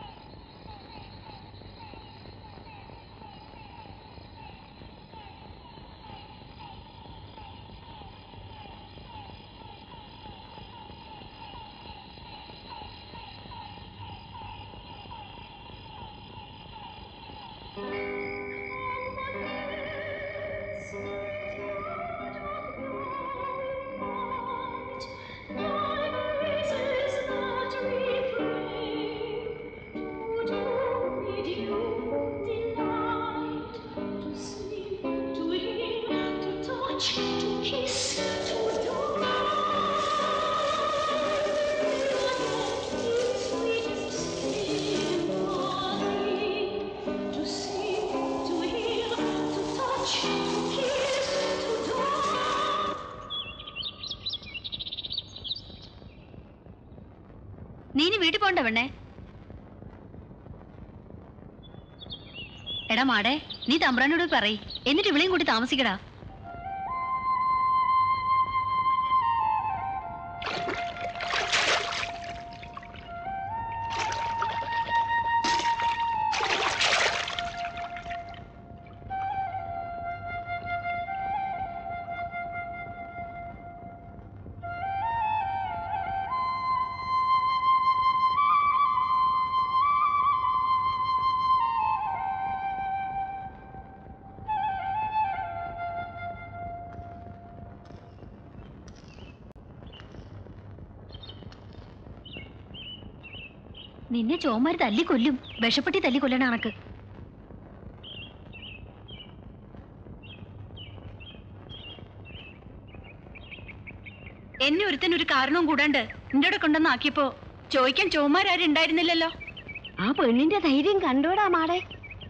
നീ ഇനി വീട്ടിൽ പോണ്ട പെണ്ണേ എടാ മാടേ നീ തമ്പ്രാനോട് പറയ് എന്നിട്ട് ഇവിളെയും കൂട്ടി താമസിക്കടാ നിന്നെ ചോമാര് തല്ലിക്കൊല്ലും വിഷപ്പെട്ടി തല്ലിക്കൊല്ലണ കണക്ക് എന്നെ ഒരുത്തൻ ഒരു കാരണവും കൂടാണ്ട് നിന്റെ അവിടെ കൊണ്ടുവന്നാക്കിയപ്പോ ചോദിക്കാൻ ചോമാരും ഉണ്ടായിരുന്നില്ലല്ലോ ആ പെണ്ണിന്റെ ധൈര്യം കണ്ടോടാ മാടെ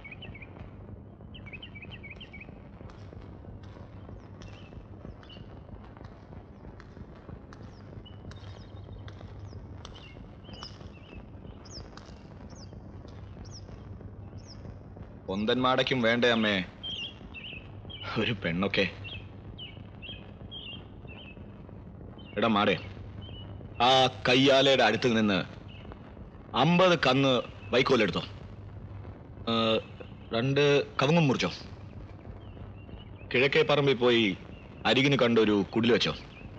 പൊന്തന്മാടയ്ക്കും വേണ്ടേ അമ്മേ ഒരു പെണ്ണൊക്കെ എടാ മാടെ ആ കയ്യാലയുടെ അടുത്ത് നിന്ന് അമ്പത് കന്ന് വൈക്കോലെടുത്തോ ആ, രണ്ട് കവുങ്ങും മുറിച്ചോ കിഴക്കേ പറമ്പിൽ പോയി അരികിന് കണ്ടൊരു കുടിൽ വെച്ചോ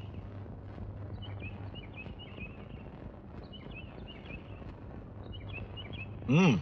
ഉം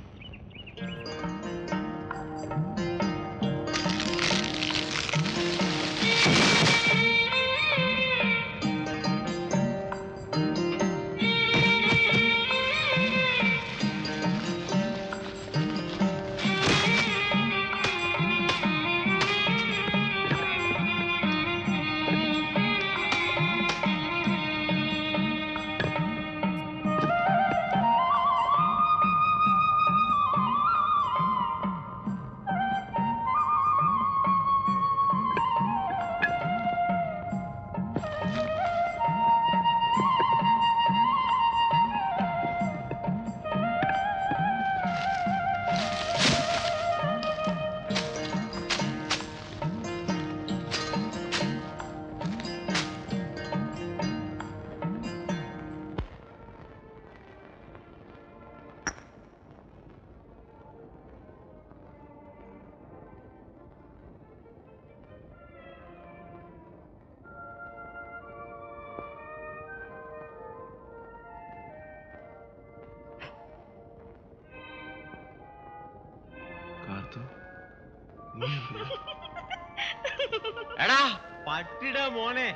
എടാ പട്ടിട മോനെ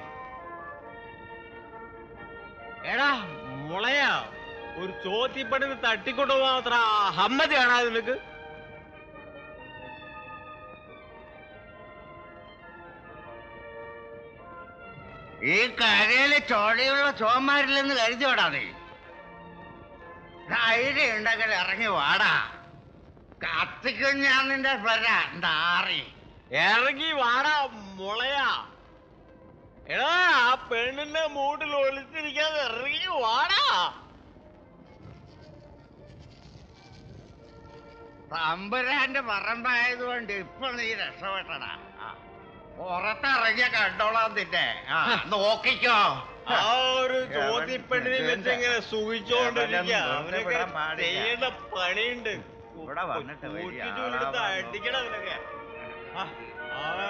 എടാ മുളയാ ഒരു ചോത്തിപ്പണിന്ന് തട്ടിക്കൊണ്ടു മാത്ര ഹമ്മതി കാണാ നിനക്ക് ഈ കരയില് ചോടയുള്ള ചോമാരില്ലെന്ന് കരുതിയോടാ നീ ധൈര്യം ഉണ്ടെങ്കിൽ ഇറങ്ങി വാടാ കത്തിക്കും ഞാൻ നിന്റെ പെര നാറി ഇറങ്ങി വാടാ മുളയാ എടാ ആ പെണ്ണിന്റെ മൂട്ടിൽ ഒളിച്ചിരിക്കാതെ ഇറങ്ങി വാടാ തമ്പുരാന്റെ പറമ്പായതുകൊണ്ട് ഇപ്പൊ നീ രക്ഷപ്പെട്ടടാ ആ. പുറത്തിറങ്ങിയ കണ്ടോളാം നിന്നെ ആ, നോക്കിക്കോ ആ ഒരു ചോദ്യപ്പെണ്ണിനെ വെച്ച് ഇങ്ങനെ സുഖിച്ചോണ്ടിരിക്കുക അവനൊക്കെ ചെയ്യേണ്ട പണിയുണ്ട് ഇവിടെ വന്നിട്ട് വലിയ കൂട്ടിട്ട് ആളാ എടുത്ത് വന്നു. അടിക്കണം അവനൊക്കെ ആ, ആ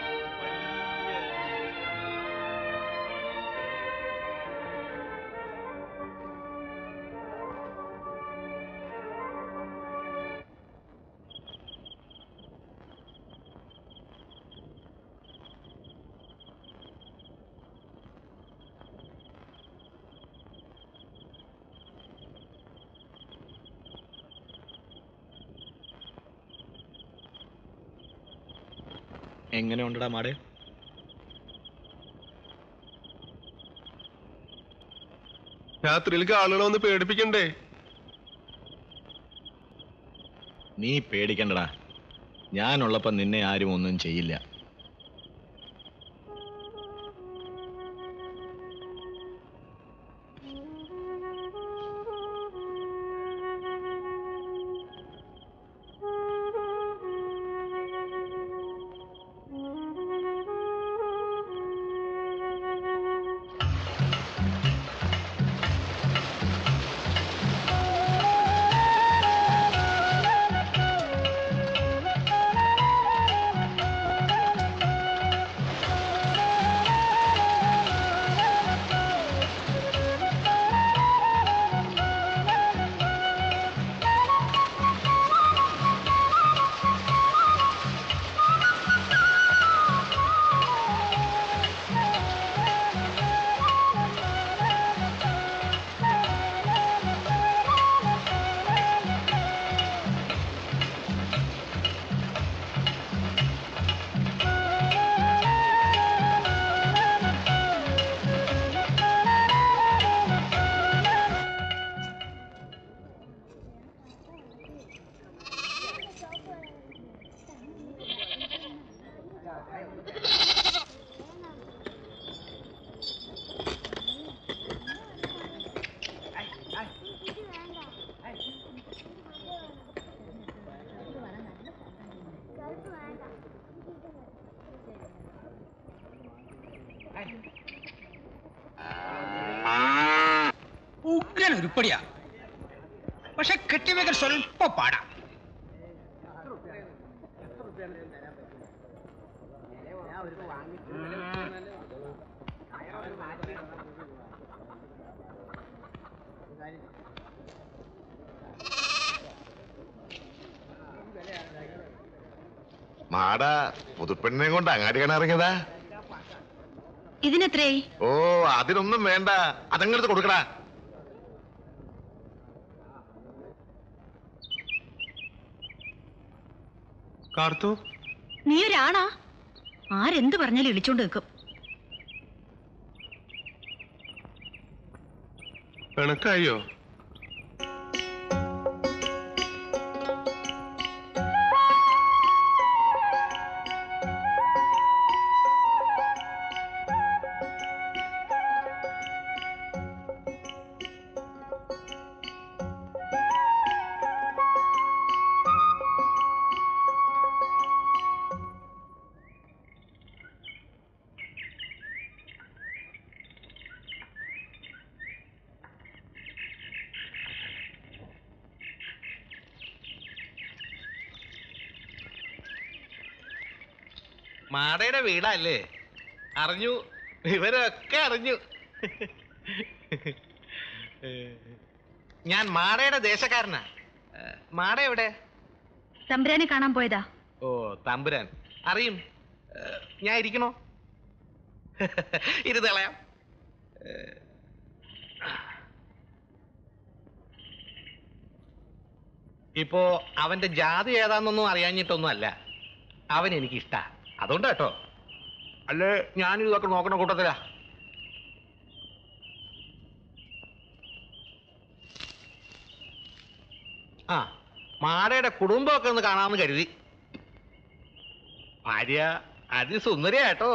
എങ്ങനെ ഉണ്ടടാ മാടേ രാത്രിയിലേക്ക് ആളുകളെ ഒന്ന് പേടിപ്പിക്കണ്ടേ നീ പേടിക്കണ്ടടാ ഞാനുള്ളപ്പോ നിന്നെ ആരും ഒന്നും ചെയ്യില്ല ഉഗ്രൻ ഉരുപ്പടിയാ പക്ഷെ കെട്ടിവെക്കൽ സ്വല്പ പാടാ മാട പുതുപ്പെണ്ണിനെ കൊണ്ട് അങ്ങാടി കാണാൻ ഇറങ്ങിയതാ ഇതിനെത്രേ ഓ അതിനൊന്നും വേണ്ട അതങ്ങടുത്ത് കൊടുക്കടാ കാർത്തു നീ ഒരാണാ ആരെന്ത് പറഞ്ഞാലും ഇളിച്ചോണ്ട് നിൽക്കും പിണക്കായോ മാടയുടെ വീടല്ലേ അറിഞ്ഞു ഇവരൊക്കെ അറിഞ്ഞു ഞാൻ മാടയുടെ ദേശക്കാരനാ ഏ, മാട എവിടെ തമ്പുരാനെ കാണാൻ പോയതാ ഓ തമ്പുരാൻ അറിയും ഏ, ഞാൻ ഇരിക്കണോ ഇരുന്ന് കളയാം ഏ, ഇപ്പോ അവന്റെ ജാതി ഏതാന്നൊന്നും അറിയാഞ്ഞിട്ടൊന്നും അല്ല അവൻ എനിക്ക് ഇഷ്ടാ അതുകൊണ്ട് കേട്ടോ അല്ലേ ഞാനും ഇതൊക്കെ നോക്കണ കൂട്ടത്തിലാ ആ മാടയുടെ കുടുംബമൊക്കെ ഒന്ന് കാണാമെന്ന് കരുതി ഭാര്യ അതിസുന്ദരിയാ കേട്ടോ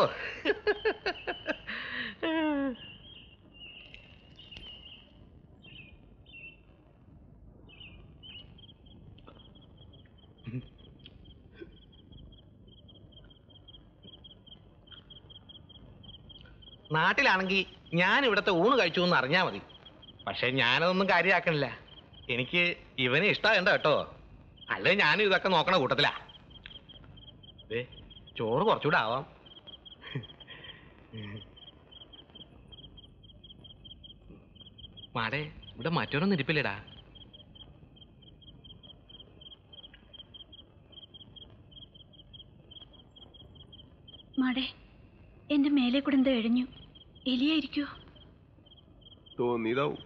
നാട്ടിലാണെങ്കിൽ ഞാൻ ഇവിടുത്തെ ഊണ് കഴിച്ചു എന്ന് അറിഞ്ഞാൽ മതി പക്ഷെ ഞാനതൊന്നും കാര്യമാക്കണില്ല എനിക്ക് ഇവനെ ഇഷ്ടമാകണ്ട കേട്ടോ അല്ലെ ഞാനും ഇതൊക്കെ നോക്കണ കൂട്ടത്തിലാ ദേ, ചോറ് കുറച്ചുകൂടെ ആവാം മാടേ ഇവിടെ മറ്റൊരൊന്നും ഇരിപ്പില്ലടാ മാടേ എന്റെ മേലെ കൂടെ എന്തോ എഴഞ്ഞു എലിയായിരിക്കോ തോന്നിയതാവും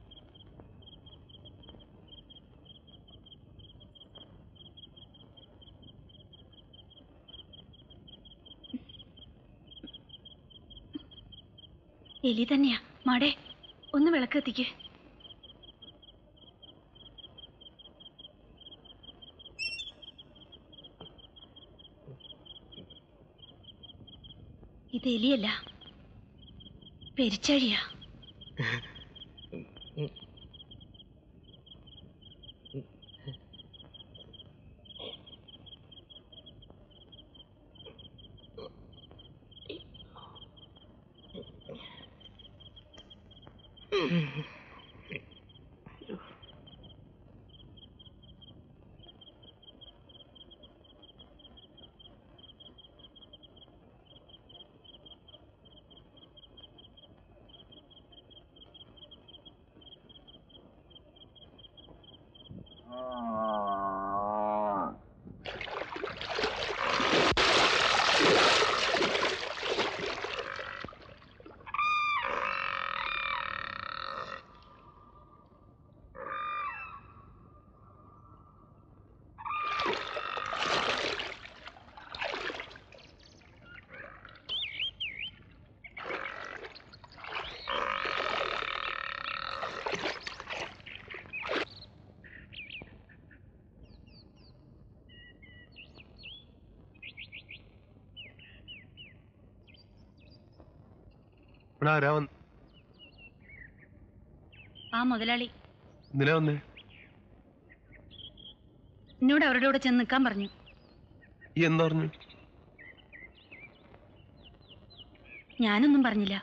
എലി തന്നെയാ മാടേ ഒന്ന് വിളക്ക് കത്തിക്ക് ഇത് എലിയല്ല പെരിച്ചഴിയാ ഇവിടെ ആരാ വന്ന് ആ മുതലാളി എന്തിനാ വന്നേ എന്നോട് അവരുടെ കൂടെ ചെന്ന് നിൽക്കാൻ പറഞ്ഞു ഈ എന്താ പറഞ്ഞു ഞാനൊന്നും പറഞ്ഞില്ല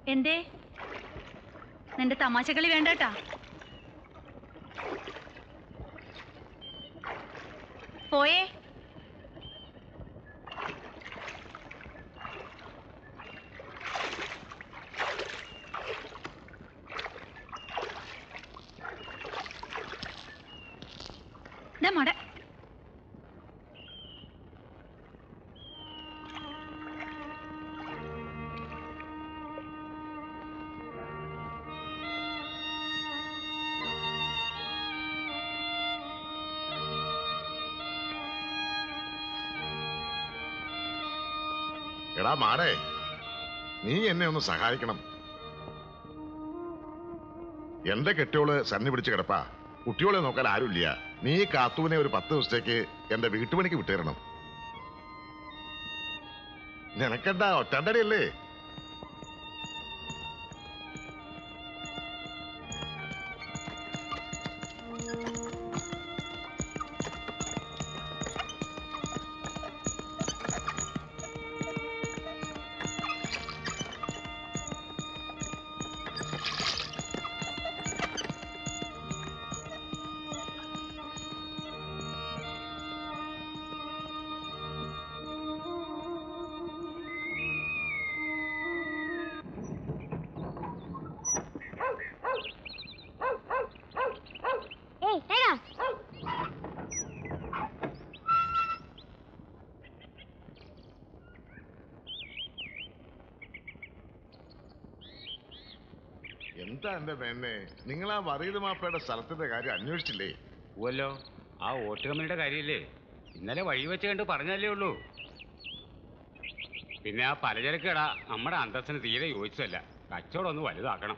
എന്തേ നിന്റെ തമാശകളി വേണ്ടട്ടാ പോയേ ദാ മോടെ എടാ മാടേ നീ എന്നെ ഒന്ന് സഹായിക്കണം എന്റെ കെട്ടിയോള് സന്നി പിടിച്ച് കിടപ്പാ കുട്ടിയോളെ നോക്കാൻ ആരുമില്ല നീ കാത്തുവിനെ ഒരു പത്ത് ദിവസത്തേക്ക് എന്റെ വീട്ടുപണിക്ക് വിട്ടുതരണം നിനക്കെന്താ ഒറ്റണ്ടടിയല്ലേ ഏയ് ടൈഗർ എന്താ എന്റെ മേന്നെ നിങ്ങൾ ആ വറീത് മാപ്പയുടെ സ്ഥലത്തിന്റെ കാര്യം അന്വേഷിച്ചില്ലേ പോവല്ലോ ആ വോട്ട് കമ്പനിയുടെ കാര്യമില്ലേ ഇന്നലെ വഴി വെച്ച് കണ്ട് പറഞ്ഞല്ലേ ഉള്ളൂ പിന്നെ ആ പലചരക്ക് കട നമ്മുടെ അന്തസ്സിന് തീരെ യോജിച്ചതല്ല കച്ചവടം ഒന്ന് വലുതാക്കണം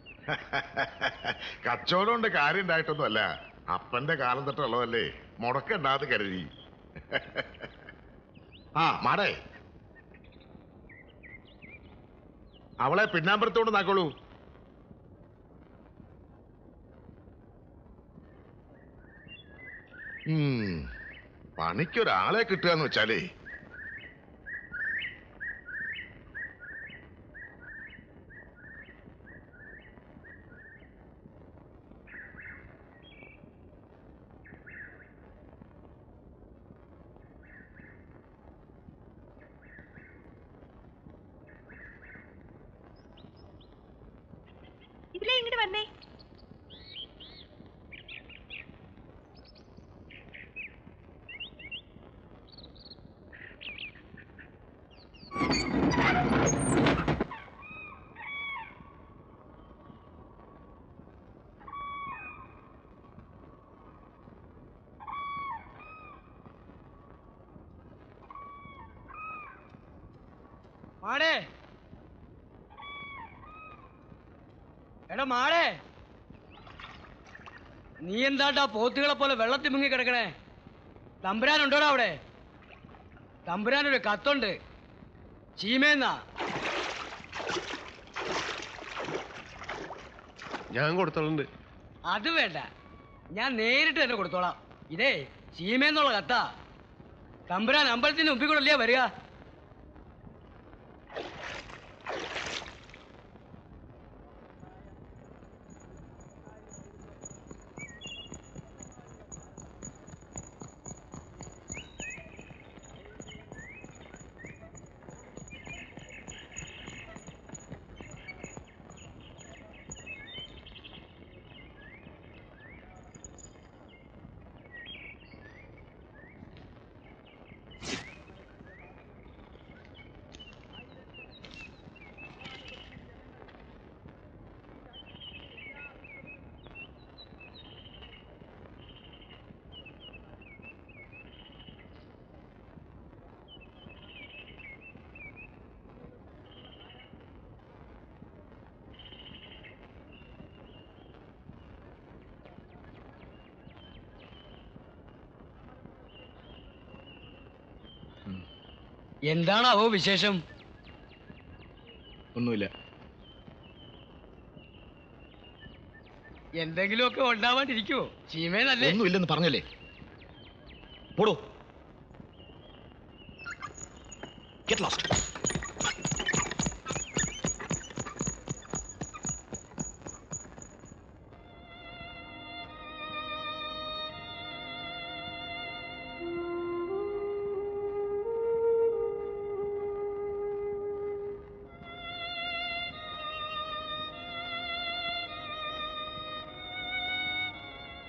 കച്ചവടം കൊണ്ട് കാര്യം ഉണ്ടായിട്ടൊന്നുമല്ല അപ്പന്റെ കാലം തൊട്ടുള്ളതല്ലേ മുടക്കണ്ടാന്ന് കരുതി ആ മാടേ അവളെ പിന്നാമ്പരത്തോണ്ട് നാക്കോളൂ ഉം, പണിക്കൊരാളെ കിട്ടുക എന്ന് വെച്ചാലേ ഇതിലേ ഇങ്ങോട്ട് വന്നേ മാടേ എടാ മാടേ നീ എന്താട്ടാ പോത്തുകളെ പോലെ വെള്ളത്തിൽ മുങ്ങി കിടക്കണേ തമ്പുരാനുണ്ടോടാ അവിടെ തമ്പുരാനൊരു കത്തുണ്ട് ചീമേന്നാ ഞാൻ കൊടുത്തോളുണ്ട് അത് വേണ്ട ഞാൻ നേരിട്ട് തന്നെ കൊടുത്തോളാം ഇതേ ചീമേന്നുള്ള കത്താ തമ്പുരാൻ അമ്പലത്തിന്റെ മുമ്പിൽ കൂടെ അല്ലേ വരിക എന്താണാവോ വിശേഷം ഒന്നുമില്ല എന്തെങ്കിലുമൊക്കെ ഉണ്ടാവാണ്ടിരിക്കുവോ ചീമേനല്ലേ ഒന്നുമില്ലെന്ന് പറഞ്ഞല്ലേ പോടോ ഗെറ്റ് ലോസ്റ്റ്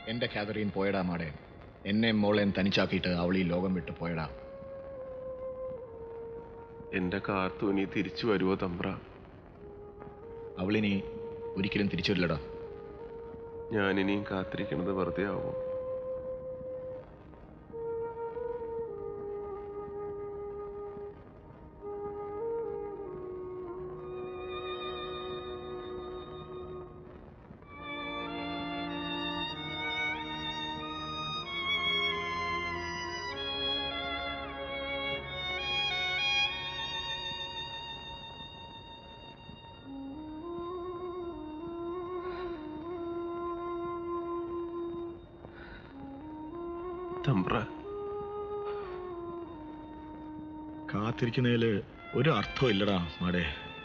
എന്റെ കാതറീൻ പോയടാ മാടെ എന്നെ മോളെയും തനിച്ചാക്കിയിട്ട് അവൾ ഈ ലോകം വിട്ട് പോയടാ എന്റെ കാർത്തു ഇനി തിരിച്ചു വരുവോ തമ്പ്ര അവളിനി ഒരിക്കലും തിരിച്ചു വരില്ലടാ ഞാനിനിയും കാത്തിരിക്കണത് വെറുതെ ആവും തമ്പ്ര കാത്തിരിക്കുന്നതിൽ ഒരു അർത്ഥവും ഇല്ലടാ മാടെ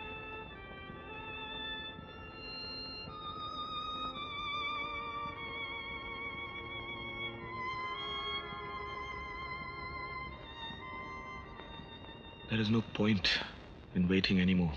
There is no point in waiting anymore.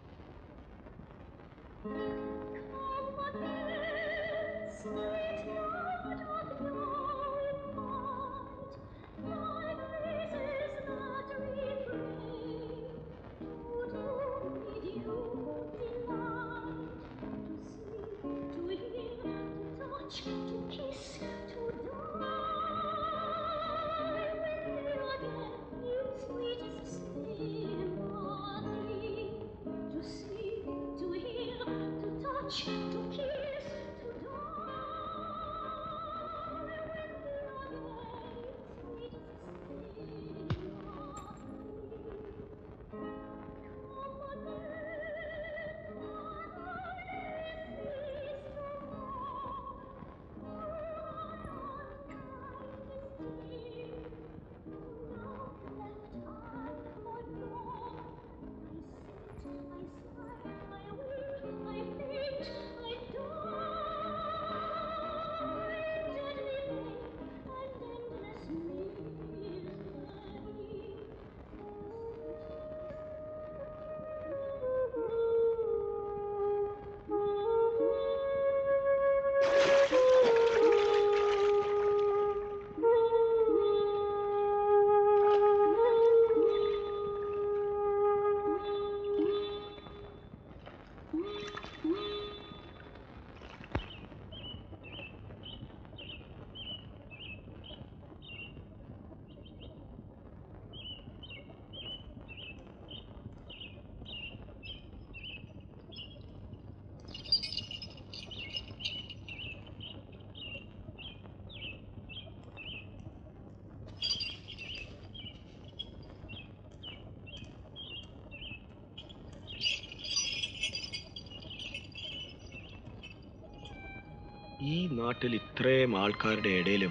ഈ നാട്ടിൽ ഇത്രയും ആൾക്കാരുടെ ഇടയിലും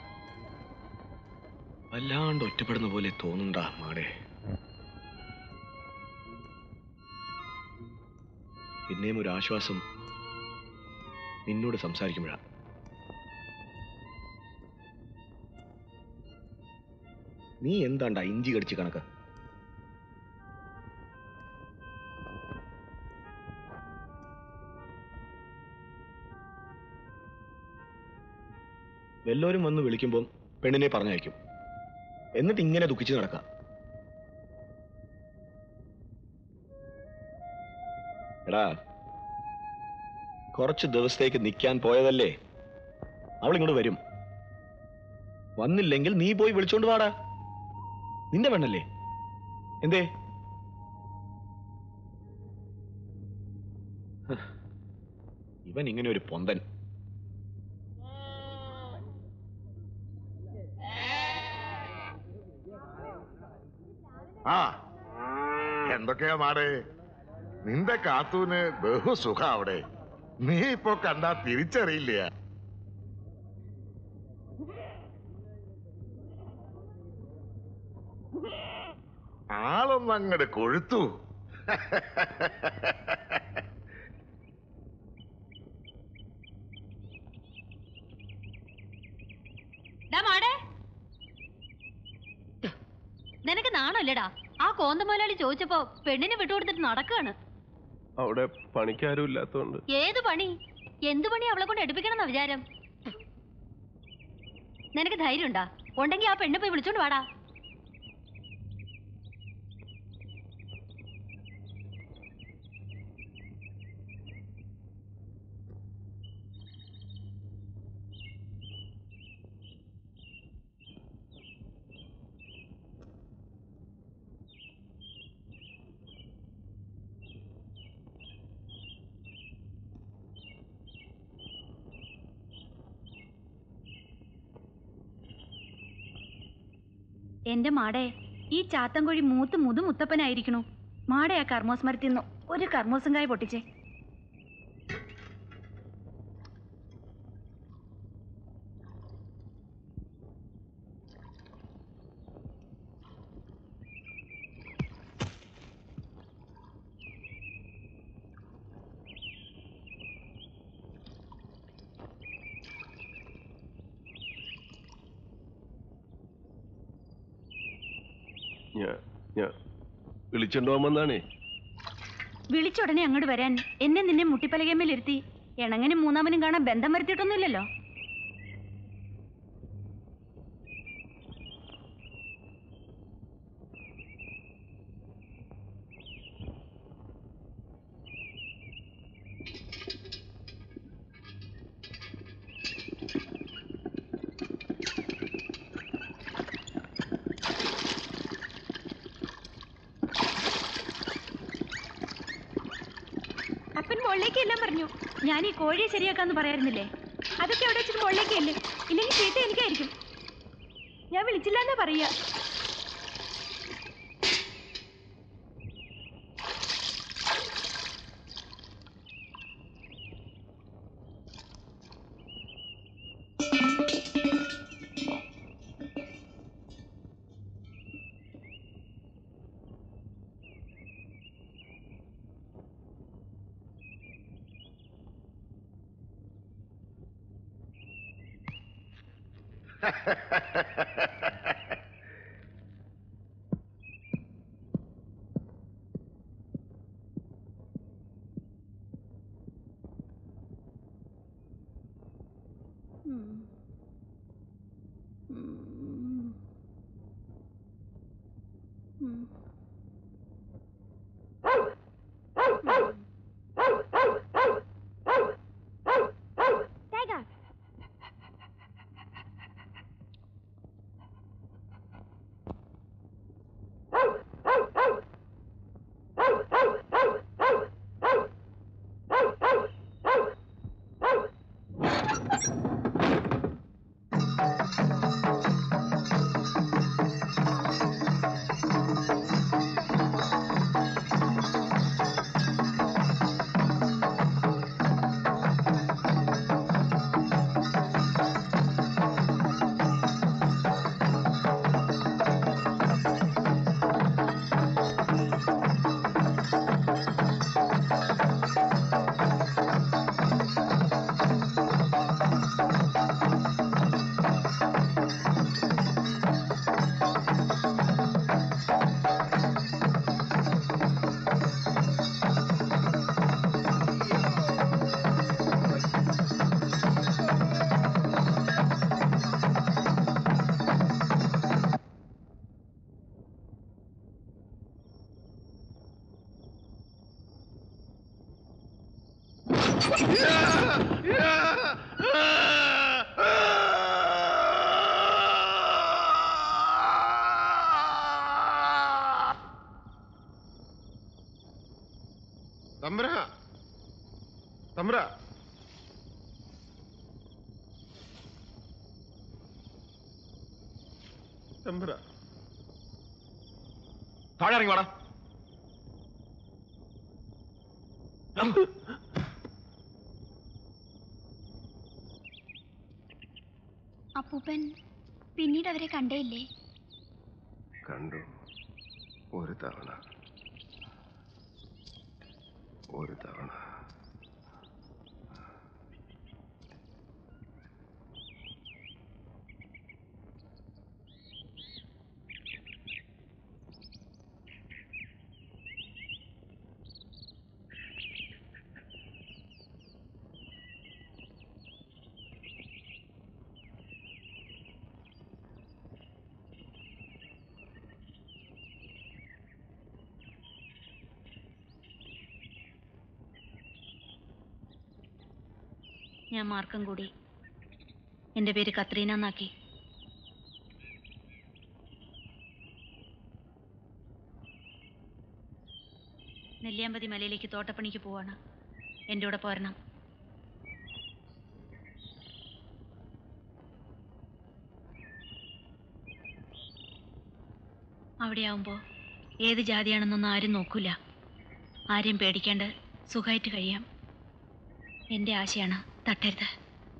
വല്ലാണ്ട് ഒറ്റപ്പെടുന്ന പോലെ തോന്നുണ്ടാ മാടെ പിന്നെയും ഒരു ആശ്വാസം നിന്നോട് സംസാരിക്കുമ്പോഴാ നീ എന്താണ്ടാ ഇഞ്ചി കടിച്ച് കണക്ക് വല്ലവരും വന്ന് വിളിക്കുമ്പോൾ പെണ്ണിനെ പറഞ്ഞയക്കും എന്നിട്ട് ഇങ്ങനെ ദുഃഖിച്ച് നടക്കാം എടാ കുറച്ച് ദിവസത്തേക്ക് നിൽക്കാൻ പോയതല്ലേ അവൾ ഇങ്ങോട്ട് വരും വന്നില്ലെങ്കിൽ നീ പോയി വിളിച്ചോണ്ട് വാടാ നിന്റെ പെണ്ണല്ലേ എന്തേ ഹ്. ഇവൻ ഇങ്ങനെ ഒരു പൊന്തൻ ആ എന്തൊക്കെയാ മാടേ നിന്റെ കാത്തൂന് ബഹുസുഖ അവിടെ നീ ഇപ്പൊ കണ്ടാ തിരിച്ചറിയില്ല ആളൊന്നും അങ്ങട് കൊഴുത്തു ഡാ മാടേ നിനക്ക് നാണല്ലേടാ ആ കോന്തമോലാളി ചോദിച്ചപ്പോ പെണ്ണിനെ വിട്ടുകൊടുത്തിട്ട് നടക്കാണ് അവിടെ പണിക്കാരും ഇല്ലാത്തോണ്ട് ഏത് പണി എന്ത് പണി അവളെ കൊണ്ട് എടുപ്പിക്കണം വിചാരം നിനക്ക് ധൈര്യം ഉണ്ടാ ഉണ്ടെങ്കിൽ ആ പെണ്ണ് പോയി വിളിച്ചോണ്ട് വാടാ എന്റെ മാടേ ഈ ചാത്തൻകോഴി മൂത്ത് മുതു മുത്തപ്പനായിരിക്കണു മാടേ ആ കർമ്മോസ് മരത്തിന്നു ഒരു കർമ്മോസും കായ പൊട്ടിച്ചേ ഞാൻ ഞാൻ വിളിച്ചോണ്ടുപോകാമെന്നാണേ വിളിച്ചുടനെ അങ്ങോട്ട് വരാൻ എന്നെ നിന്നെ മുട്ടിപ്പലകേമ്മയിലിരുത്തി ഇണങ്ങനും മൂന്നാമനും കാണാൻ ബന്ധം വരുത്തിയിട്ടൊന്നുമില്ലല്ലോ അപ്പൻ മുകളിലേക്ക് എല്ലാം പറഞ്ഞു ഞാൻ ഈ കോഴിയെ ശരിയാക്കാന്ന് പറയായിരുന്നില്ലേ അതൊക്കെ അവിടെ വെച്ചിട്ട് മുകളിലേക്ക് അല്ലേ ഇല്ലെങ്കിൽ ചീത്ത എനിക്കായിരിക്കും ഞാൻ വിളിച്ചില്ല എന്നാ പറയാ Tiger. തമ്പ്ര തമ്പ്ര തമ്പ്ര താഴെ ഇറങ്ങി വാടാ അപ്പൂപ്പൻ പിന്നീട് അവരെ കണ്ടേയില്ലേ കണ്ടു ഒരു തവണ ഒരു തവണ ഞാൻ മാർക്കം കൂടി എൻ്റെ പേര് കത്രീന എന്നാക്കി നെല്ലിയാമ്പതി മലയിലേക്ക് തോട്ടപ്പണിക്ക് പോവാണ് എൻ്റെ കൂടെ പോരണം അവിടെയാവുമ്പോൾ ഏത് ജാതിയാണെന്നൊന്നും ആരും നോക്കൂല ആരെയും പേടിക്കാണ്ട് സുഖമായിട്ട് കഴിയാം എൻ്റെ ആശയാണ് തട്ടരുത്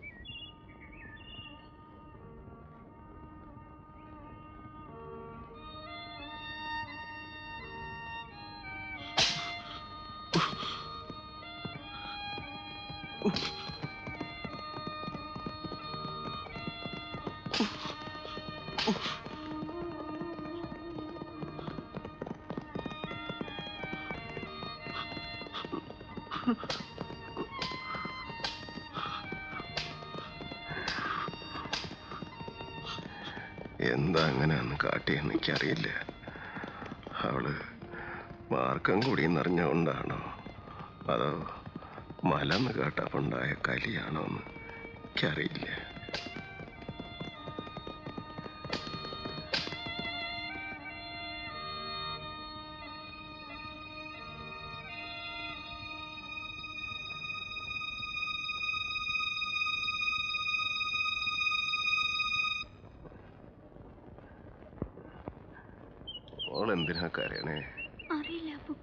എന്താ അങ്ങനെ അന്ന് കാട്ടിയെന്ന് എനിക്കറിയില്ല അവള് മാർക്കം കൂടി നിറഞ്ഞുകൊണ്ടാണോ അതോ മലന്ന് കേട്ടപ്പോണ്ടായ കലിയാണോ എന്ന് എനിക്കറിയില്ല ഓൾ എന്തിനാ കരയണേ അറിയില്ല അപ്പൂപ്പ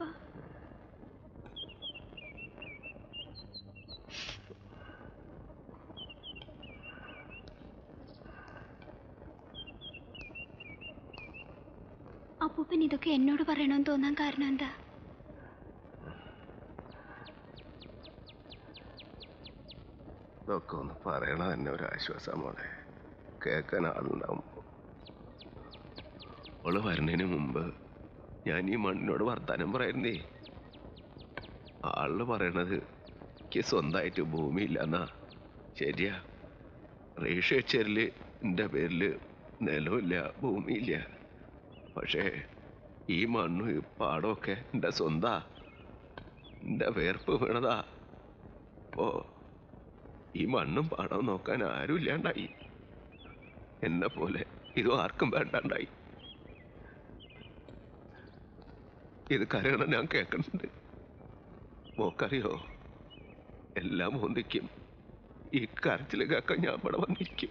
അപ്പൂപ്പൻ ഇതൊക്കെ എന്നോട് പറയണമെന്ന് തോന്നാൻ കാരണം എന്താ ഇതൊക്കെ ഒന്ന് പറയണ തന്നെ ഒരു ആശ്വാസം മോളെ കേൾക്കാൻ ആളുണ്ടാവും അവള് വരുന്നതിന് മുമ്പ് ഞാൻ ഈ മണ്ണിനോട് വർത്താനം പറയുന്നേ ആള് പറയണത് എനിക്ക് സ്വന്തമായിട്ട് ഭൂമിയില്ല എന്നാ ശരിയാ റേഷ വെച്ചരില് എൻ്റെ പേരില് നിലമില്ല ഭൂമിയില്ല പക്ഷേ ഈ മണ്ണും ഈ പാടമൊക്കെ എൻ്റെ സ്വന്താ എൻ്റെ വേർപ്പ് വീണതാ അപ്പോ ഈ മണ്ണും പാടവും നോക്കാൻ ആരും ഇല്ലാണ്ടായി എന്നെ പോലെ ഇതും ആർക്കും വേണ്ടാണ്ടായി ഇത് കരയണം ഞാൻ കേൾക്കുന്നുണ്ട് മോക്കറിയോ എല്ലാം ഒന്നിക്കും ഈ കരച്ചിൽ കേൾക്കാൻ ഞാൻ ഇവിടെ വന്നിരിക്കും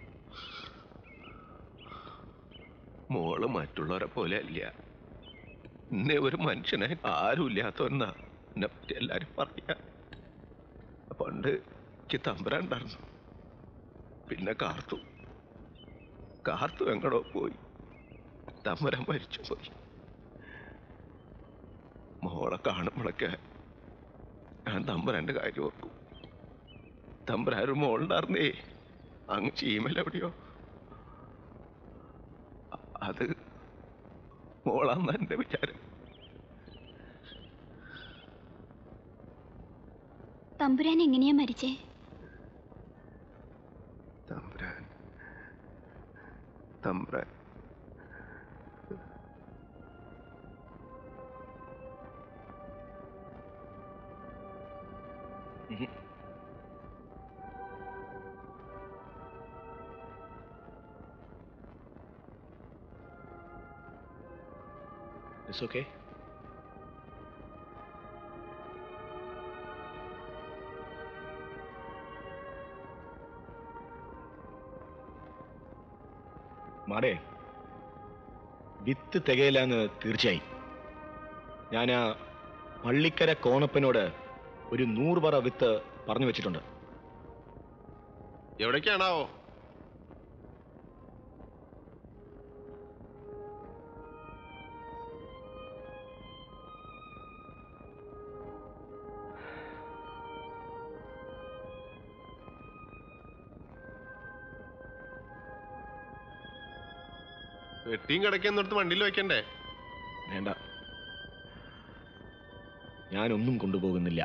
മോള് മറ്റുള്ളവരെ പോലെ അല്ല എന്നെ ഒരു മനുഷ്യനെ ആരും ഇല്ലാത്തവന്നാ എന്നെ പറ്റി എല്ലാരും പറയാ പണ്ട് എനിക്ക് തമ്പുരാൻ ഉണ്ടായിരുന്നു പിന്നെ കാർത്തു കാർത്തു എങ്ങടോ പോയി തമ്പുരാൻ മരിച്ചു പോയി മോളെ കാണുമ്പോഴൊക്കെ ഞാൻ തമ്പുരാന്റെ കാര്യം ഓർക്കും തമ്പുരാൻ ഒരു മോളുണ്ടായിരുന്നേ അങ്ങ് ചീമലെവിടെയോ അ- അത് മോളാന്ന എന്റെ വിചാരം തമ്പുരാൻ എങ്ങനെയാ മരിച്ചേ തമ്പുരാൻ തമ്പുരാൻ It's okay. മാടേ വിത്ത് തികയില്ലെന്ന് തീർച്ചയായി ഞാൻ ആ പള്ളിക്കര കോണപ്പനോട് ഒരു നൂറ് പറ വിത്ത് പറഞ്ഞു വെച്ചിട്ടുണ്ട് എവിടേക്കാണാവോ വെട്ടിയും കിടക്കുന്നിടത്ത് വണ്ടിയിൽ വെക്കണ്ടേ വേണ്ട ഞാനൊന്നും കൊണ്ടുപോകുന്നില്ല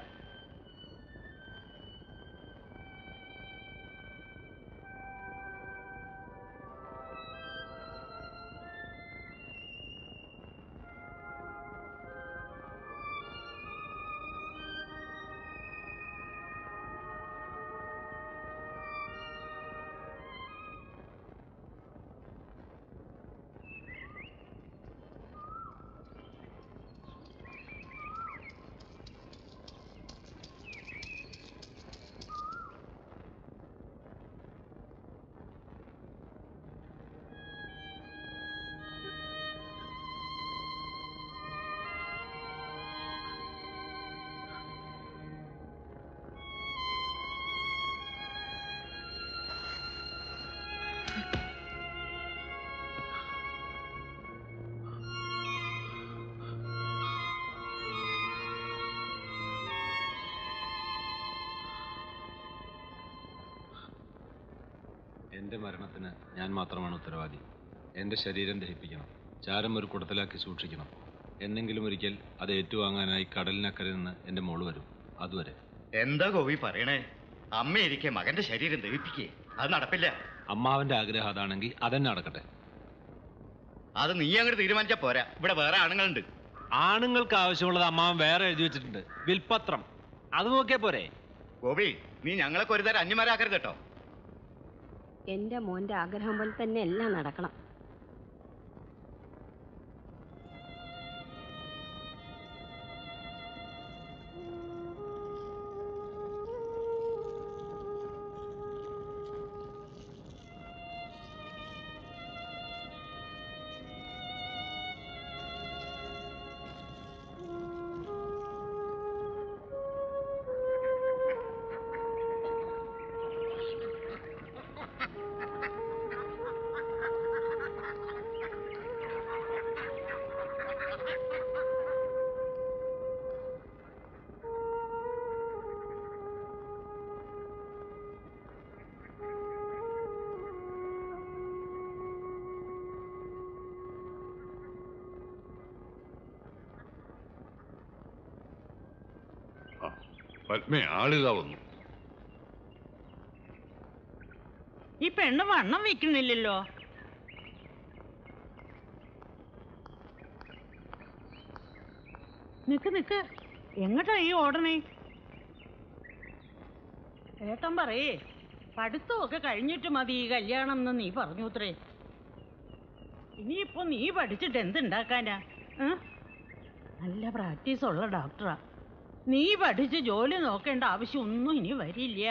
എൻ്റെ മരണത്തിന് ഞാൻ മാത്രമാണ് ഉത്തരവാദി എൻ്റെ ശരീരം ദഹിപ്പിക്കണം ചാരം ഒരു കുടത്തിലാക്കി സൂക്ഷിക്കണം എന്നെങ്കിലും ഒരിക്കൽ അത് ഏറ്റുവാങ്ങാനായി കടലിനക്കരെ നിന്ന് എൻ്റെ മോള് വരും അതുവരെ എന്താ ഗോപി പറയണേ അമ്മയിരിക്കെ മകന്റെ ശരീരം ദഹിപ്പിക്കേ അത് നടപ്പില്ല അമ്മാവൻ്റെ ആഗ്രഹം അതാണെങ്കിൽ അതെന്നെ നടക്കട്ടെ അത് നീ അങ്ങോട്ട് തീരുമാനിച്ചാ പോരാ ഇവിടെ വേറെ ആണുങ്ങളുണ്ട് ആണുങ്ങൾക്ക് ആവശ്യമുള്ളത് അമ്മാവൻ വേറെ എഴുതി വെച്ചിട്ടുണ്ട് വിൽപത്രം അത് നോക്കിയാ പോരെ ഗോപി നീ ഞങ്ങളൊക്കെ ഒരു തരം അന്യമാരാക്കരുത് കേട്ടോ എന്റെ മോന്റെ ആഗ്രഹം പോലെ തന്നെ എല്ലാം നടക്കണം പത്മ ആളിതാ വന്നു ഈ പെണ്ണ് വണ്ണം വെക്കുന്നില്ലല്ലോ നിക്ക് നിക്ക് എങ്ങട്ടാ ഈ ഓടണേ ഏട്ടൻ പറയേ പഠിത്തമൊക്കെ കഴിഞ്ഞിട്ട് മതി ഈ കല്യാണം എന്ന് നീ പറഞ്ഞു അത്രേ ഇനിയിപ്പോ നീ പഠിച്ചിട്ട് എന്തുണ്ടാക്കാനാ ഏ? നല്ല പ്രാക്ടീസ് ഉള്ള ഡോക്ടറാ നീ പഠിച്ച് ജോലി നോക്കേണ്ട ആവശ്യമൊന്നും ഇനി വരില്ല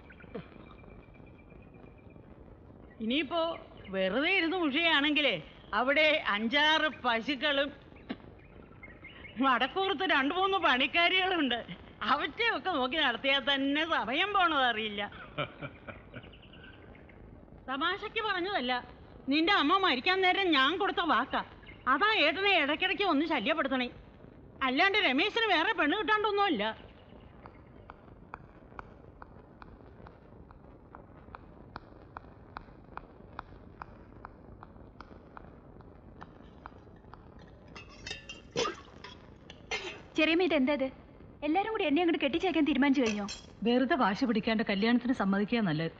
ഇനിയിപ്പോ വെറുതെ ഇരുന്ന് ഉഷയാണെങ്കിലേ അവിടെ അഞ്ചാറ് പശുക്കളും വടക്കൂർത്ത് രണ്ടു മൂന്ന് പണിക്കാരികളുണ്ട് അവറ്റെയൊക്കെ നോക്കി നടത്തിയാൽ തന്നെ സമയം പോണത് അറിയില്ല തമാശക്ക് പറഞ്ഞതല്ല നിന്റെ അമ്മ മരിക്കാൻ നേരം ഞാൻ കൊടുത്ത വാക്കാ അതാ ഏട്ടനെ ഇടയ്ക്കിടയ്ക്ക് ഒന്ന് ശല്യപ്പെടുത്തണേ അല്ലാണ്ട് രമേശിന് വേറെ പെണ്ണ് കിട്ടാണ്ടൊന്നുമില്ല ചെറിയമ്മ ഇത് എന്താ ഇത് എല്ലാരും കൂടി എന്നെ അങ്ങോട്ട് കെട്ടിച്ചേക്കാൻ തീരുമാനിച്ചു കഴിഞ്ഞോ വെറുതെ വാശി പിടിക്കാണ്ട് കല്യാണത്തിന് സമ്മതിക്കുക നല്ലത്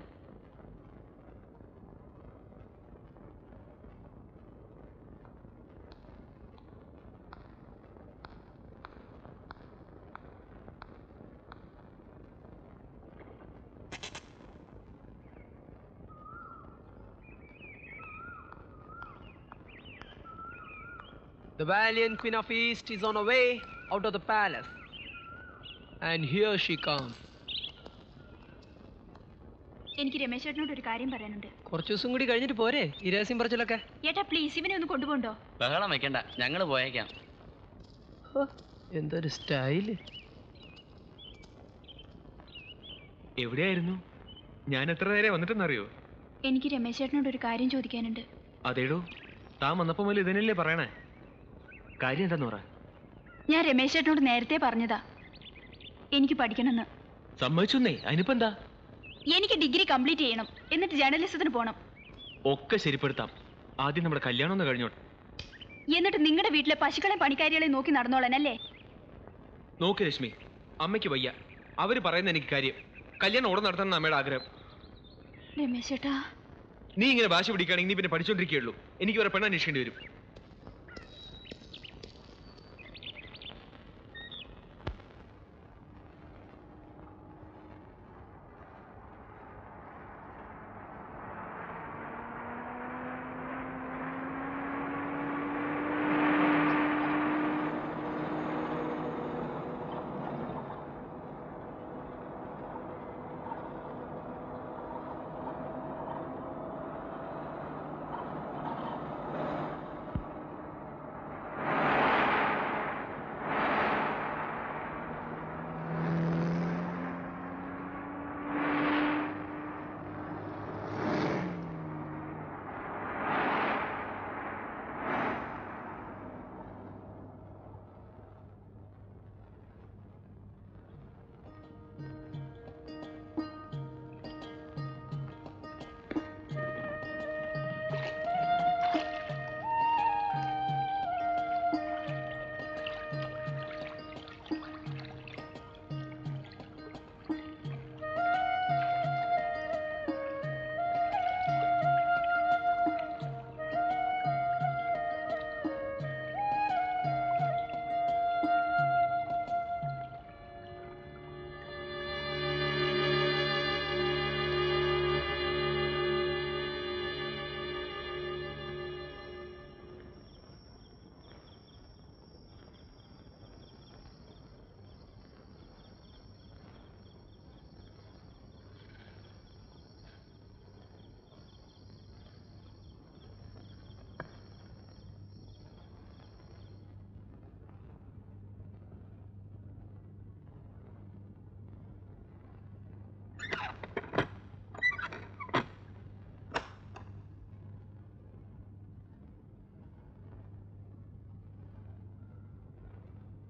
The valiant Queen of East is on her way out of the palace. And here she comes. എനിക്ക് രമേശ് ചേട്ടനോട് ഒരു കാര്യം പറയാനുണ്ട് കുറച്ച് ദിവസം കൂടി കഴിഞ്ഞിട്ട് പോരെ ഈ രഹസ്യം പറച്ചിലൊക്കെ ഏട്ടാ പ്ലീസ് ഇവനെ ഒന്ന് കൊണ്ടുപോണ്ടോ ബഹളം വെക്കണ്ട ഞങ്ങൾ പോയേക്കാം എന്തൊരു സ്റ്റൈല് എവിടെയായിരുന്നു ഞാൻ എത്ര നേരെ വന്നിട്ടെന്നറിയോ എനിക്ക് രമേശ് ചേട്ടനോട് ഒരു കാര്യം ചോദിക്കാനുണ്ട് അതേടോ താൻ വന്നപ്പോ മുതൽ ഇതിനല്ലേ പറയണേ കാര്യം എന്താന്ന് പറ ഞാൻ രമേശ് ചേട്ടനോട് നേരത്തെ പറഞ്ഞതാ എനിക്ക് പഠിക്കണമെന്ന് സമ്മതിച്ചൊന്നേ അതിനിപ്പോ എന്താ എനിക്ക് ഡിഗ്രി കംപ്ലീറ്റ് ചെയ്യണം എന്നിട്ട് ജേർണലിസത്തിന് പോകണം ഒക്കെ ശരിപ്പെടുത്താം ആദ്യം നമ്മുടെ കല്യാണം ഒന്ന് കഴിഞ്ഞോട്ടെ എന്നിട്ട് നിങ്ങളുടെ വീട്ടിലെ പശുക്കളെ പണിക്കാരികളെ നോക്കി നടന്നോളാനല്ലേ നോക്ക് രശ്മി അമ്മയ്ക്ക് വയ്യ അവര് പറയുന്ന എനിക്ക് കാര്യം കല്യാണം ഉടൻ നടത്തണം അമ്മയുടെ ആഗ്രഹം രമേശ് ചേട്ടാ നീ ഇങ്ങനെ ഭാഷ പിടിക്കുകയാണെങ്കിൽ നീ പിന്നെ പഠിച്ചോണ്ടിരിക്കുകയുള്ളൂ എനിക്ക് വേറെ പെണ്ണ് അന്വേഷിക്കേണ്ടി വരും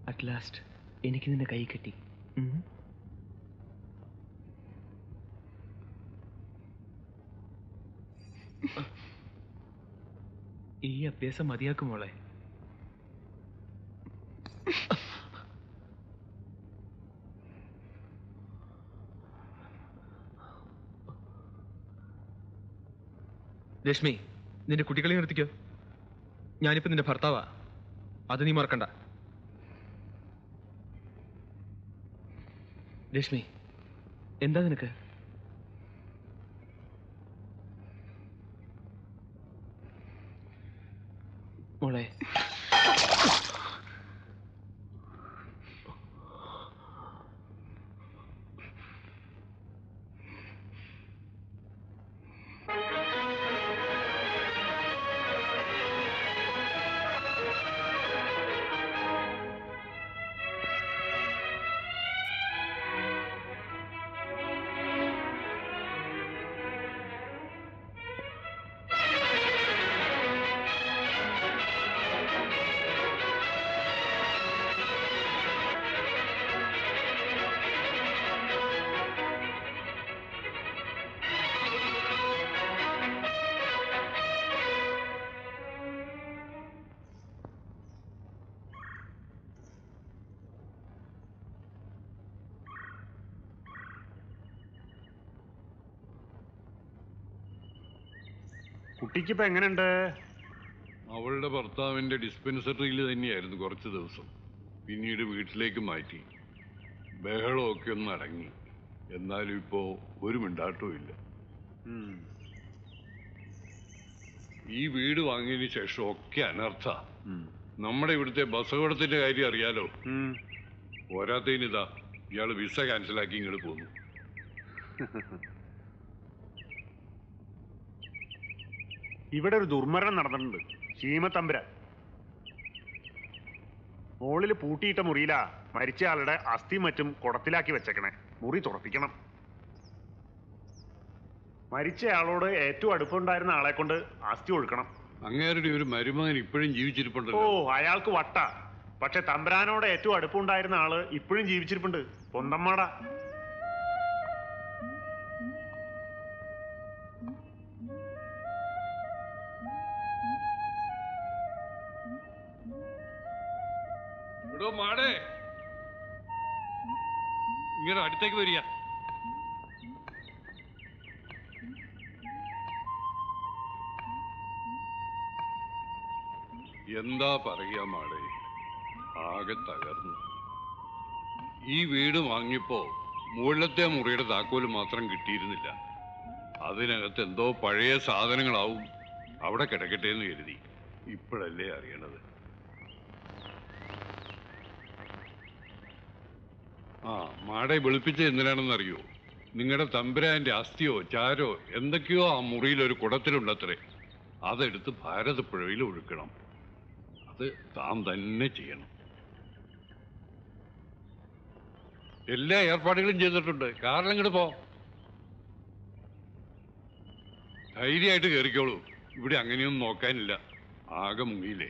അറ്റ് ലാസ്റ്റ് എനിക്ക് നിന്റെ കൈ കിട്ടി ഉം. ഈ അഭ്യാസം മതിയാക്കും മോളെ രശ്മി നിന്റെ കുട്ടികളെ നിർത്തിക്കോ ഞാനിപ്പോ നിന്റെ ഭർത്താവാ അത് നീ മറക്കണ്ട രശ്മി എന്താ നിനക്ക് മോളെ കുട്ടിക്കിപ്പോ എങ്ങനെയുണ്ട് അവളുടെ ഭർത്താവിന്റെ ഡിസ്പെൻസറിയിൽ തന്നെയായിരുന്നു കുറച്ച് ദിവസം പിന്നീട് വീട്ടിലേക്ക് മാറ്റി ബഹളമൊക്കെ ഒന്ന് അടങ്ങി എന്നാലും ഇപ്പോ ഒരു മിണ്ടാട്ടവും ഇല്ല ഈ വീട് വാങ്ങിയതിന് ശേഷം ഒക്കെ അനർത്ഥ നമ്മുടെ ഇവിടുത്തെ ബസ് അപകടത്തിന്റെ കാര്യം അറിയാലോ പോരാത്തതിനിതാ ഇയാള് വിസ ക്യാൻസലാക്കി ഇങ്ങോട്ട് പോന്നു ഇവിടെ ഒരു ദുർമരണം നടന്നിട്ടുണ്ട് ശീമത്തമ്പുര മുകളിൽ പൂട്ടിയിട്ട മുറിയിലാ മരിച്ചയാളുടെ അസ്ഥി മറ്റും കുടത്തിലാക്കി വെച്ചേക്കണേ മുറി തുറപ്പിക്കണം മരിച്ചയാളോട് ഏറ്റവും അടുപ്പുണ്ടായിരുന്ന ആളെ കൊണ്ട് അസ്ഥി ഒഴുക്കണം അങ്ങേരുടെ ഒരു മരുമകൻ ഇപ്പോഴും ഓ ജീവിച്ചിരിപ്പുണ്ടല്ലോ അയാൾക്ക് വട്ട പക്ഷെ തമ്പുരാനോട് ഏറ്റവും അടുപ്പുണ്ടായിരുന്ന ആള് ഇപ്പോഴും ജീവിച്ചിരിപ്പുണ്ട് പൊന്തമ്മാടാ എടോ മാടേ ഇങ്ങനെ അടുത്തേക്ക് വരിക എന്താ പറയാ മാടേ ആകെ തകർന്നു ഈ വീട് വാങ്ങിയപ്പോ മുകളിലത്തെ മുറിയുടെ താക്കോല് മാത്രം കിട്ടിയിരുന്നില്ല അതിനകത്ത് എന്തോ പഴയ സാധനങ്ങളാവും അവിടെ കിടക്കട്ടെ എന്ന് കരുതി ഇപ്പോഴല്ലേ അറിയണത് ആ മാടെ വെളുപ്പിച്ച് എന്തിനാണെന്നറിയോ നിങ്ങളുടെ തമ്പുരാന്റെ അസ്ഥിയോ ചാരോ എന്തൊക്കെയോ ആ മുറിയിൽ ഒരു കുടത്തിലുണ്ടത്രേ അതെടുത്ത് ഭാരതപ്പുഴയിൽ ഒഴുക്കണം അത് താൻ തന്നെ ചെയ്യണം എല്ലാ ഏർപ്പാടുകളും ചെയ്തിട്ടുണ്ട് കാരണം ഇങ്ങോട്ട് പോ ധൈര്യമായിട്ട് കയറിക്കോളൂ ഇവിടെ അങ്ങനെയൊന്നും നോക്കാനില്ല ആകെ മുങ്ങിയില്ലേ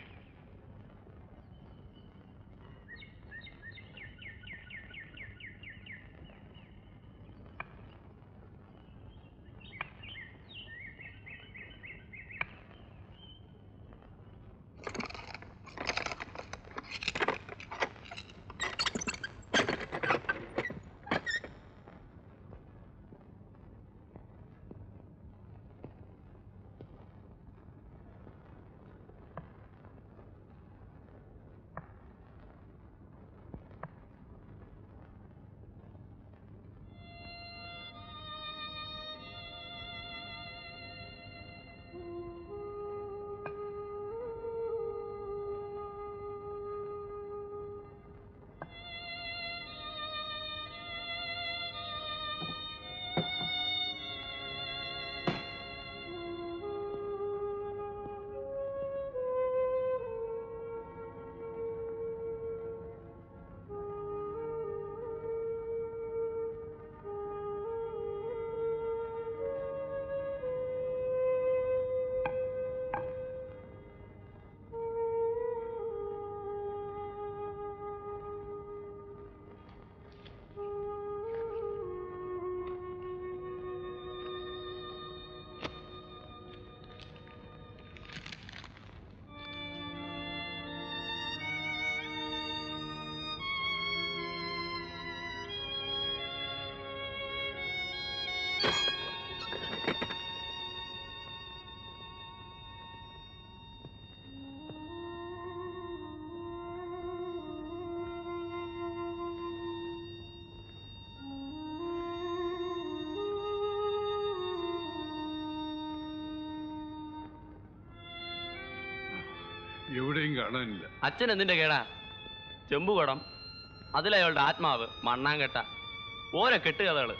എവിടെയും കാണാനില്ല അച്ഛൻ എന്തിന്റെ കേടാ ചെമ്പുകുടം അതിലയാളുടെ ആത്മാവ് മണ്ണാങ്കട്ട ഓരോ കെട്ടുകഥകള്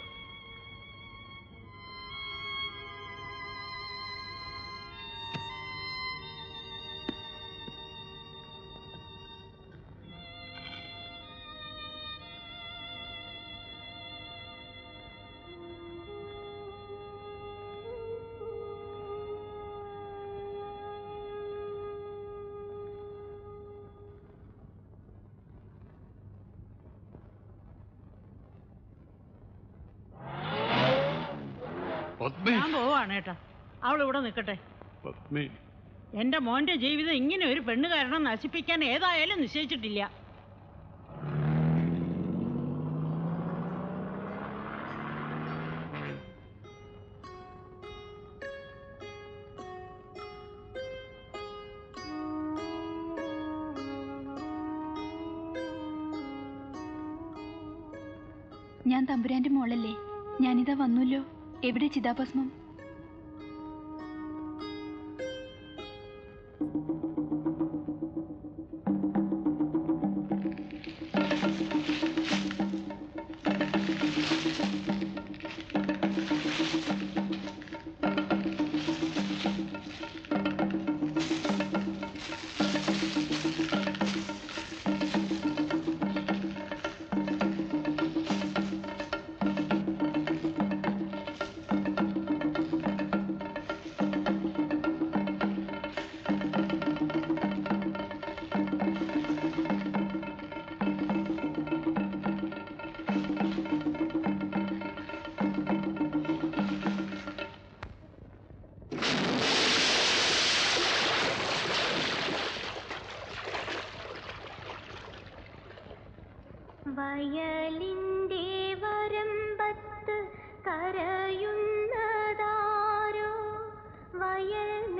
ഞാൻ പോവാണ് ഏട്ടാ അവൾ ഇവിടെ നിൽക്കട്ടെ പത്മി എന്റെ മോന്റെ ജീവിതം ഇങ്ങനെ ഒരു പെണ്ണ് കാരണം നശിപ്പിക്കാൻ ഏതായാലും നിശ്ചയിച്ചിട്ടില്ല ഞാൻ തമ്പുരാന്റെ മോളല്ലേ ഞാനിതാ വന്നല്ലോ എവിടെ ചിതാഭസ്മം വയലിൻ്റെ വരമ്പത്ത് കരയുന്നതാരോ വയൽ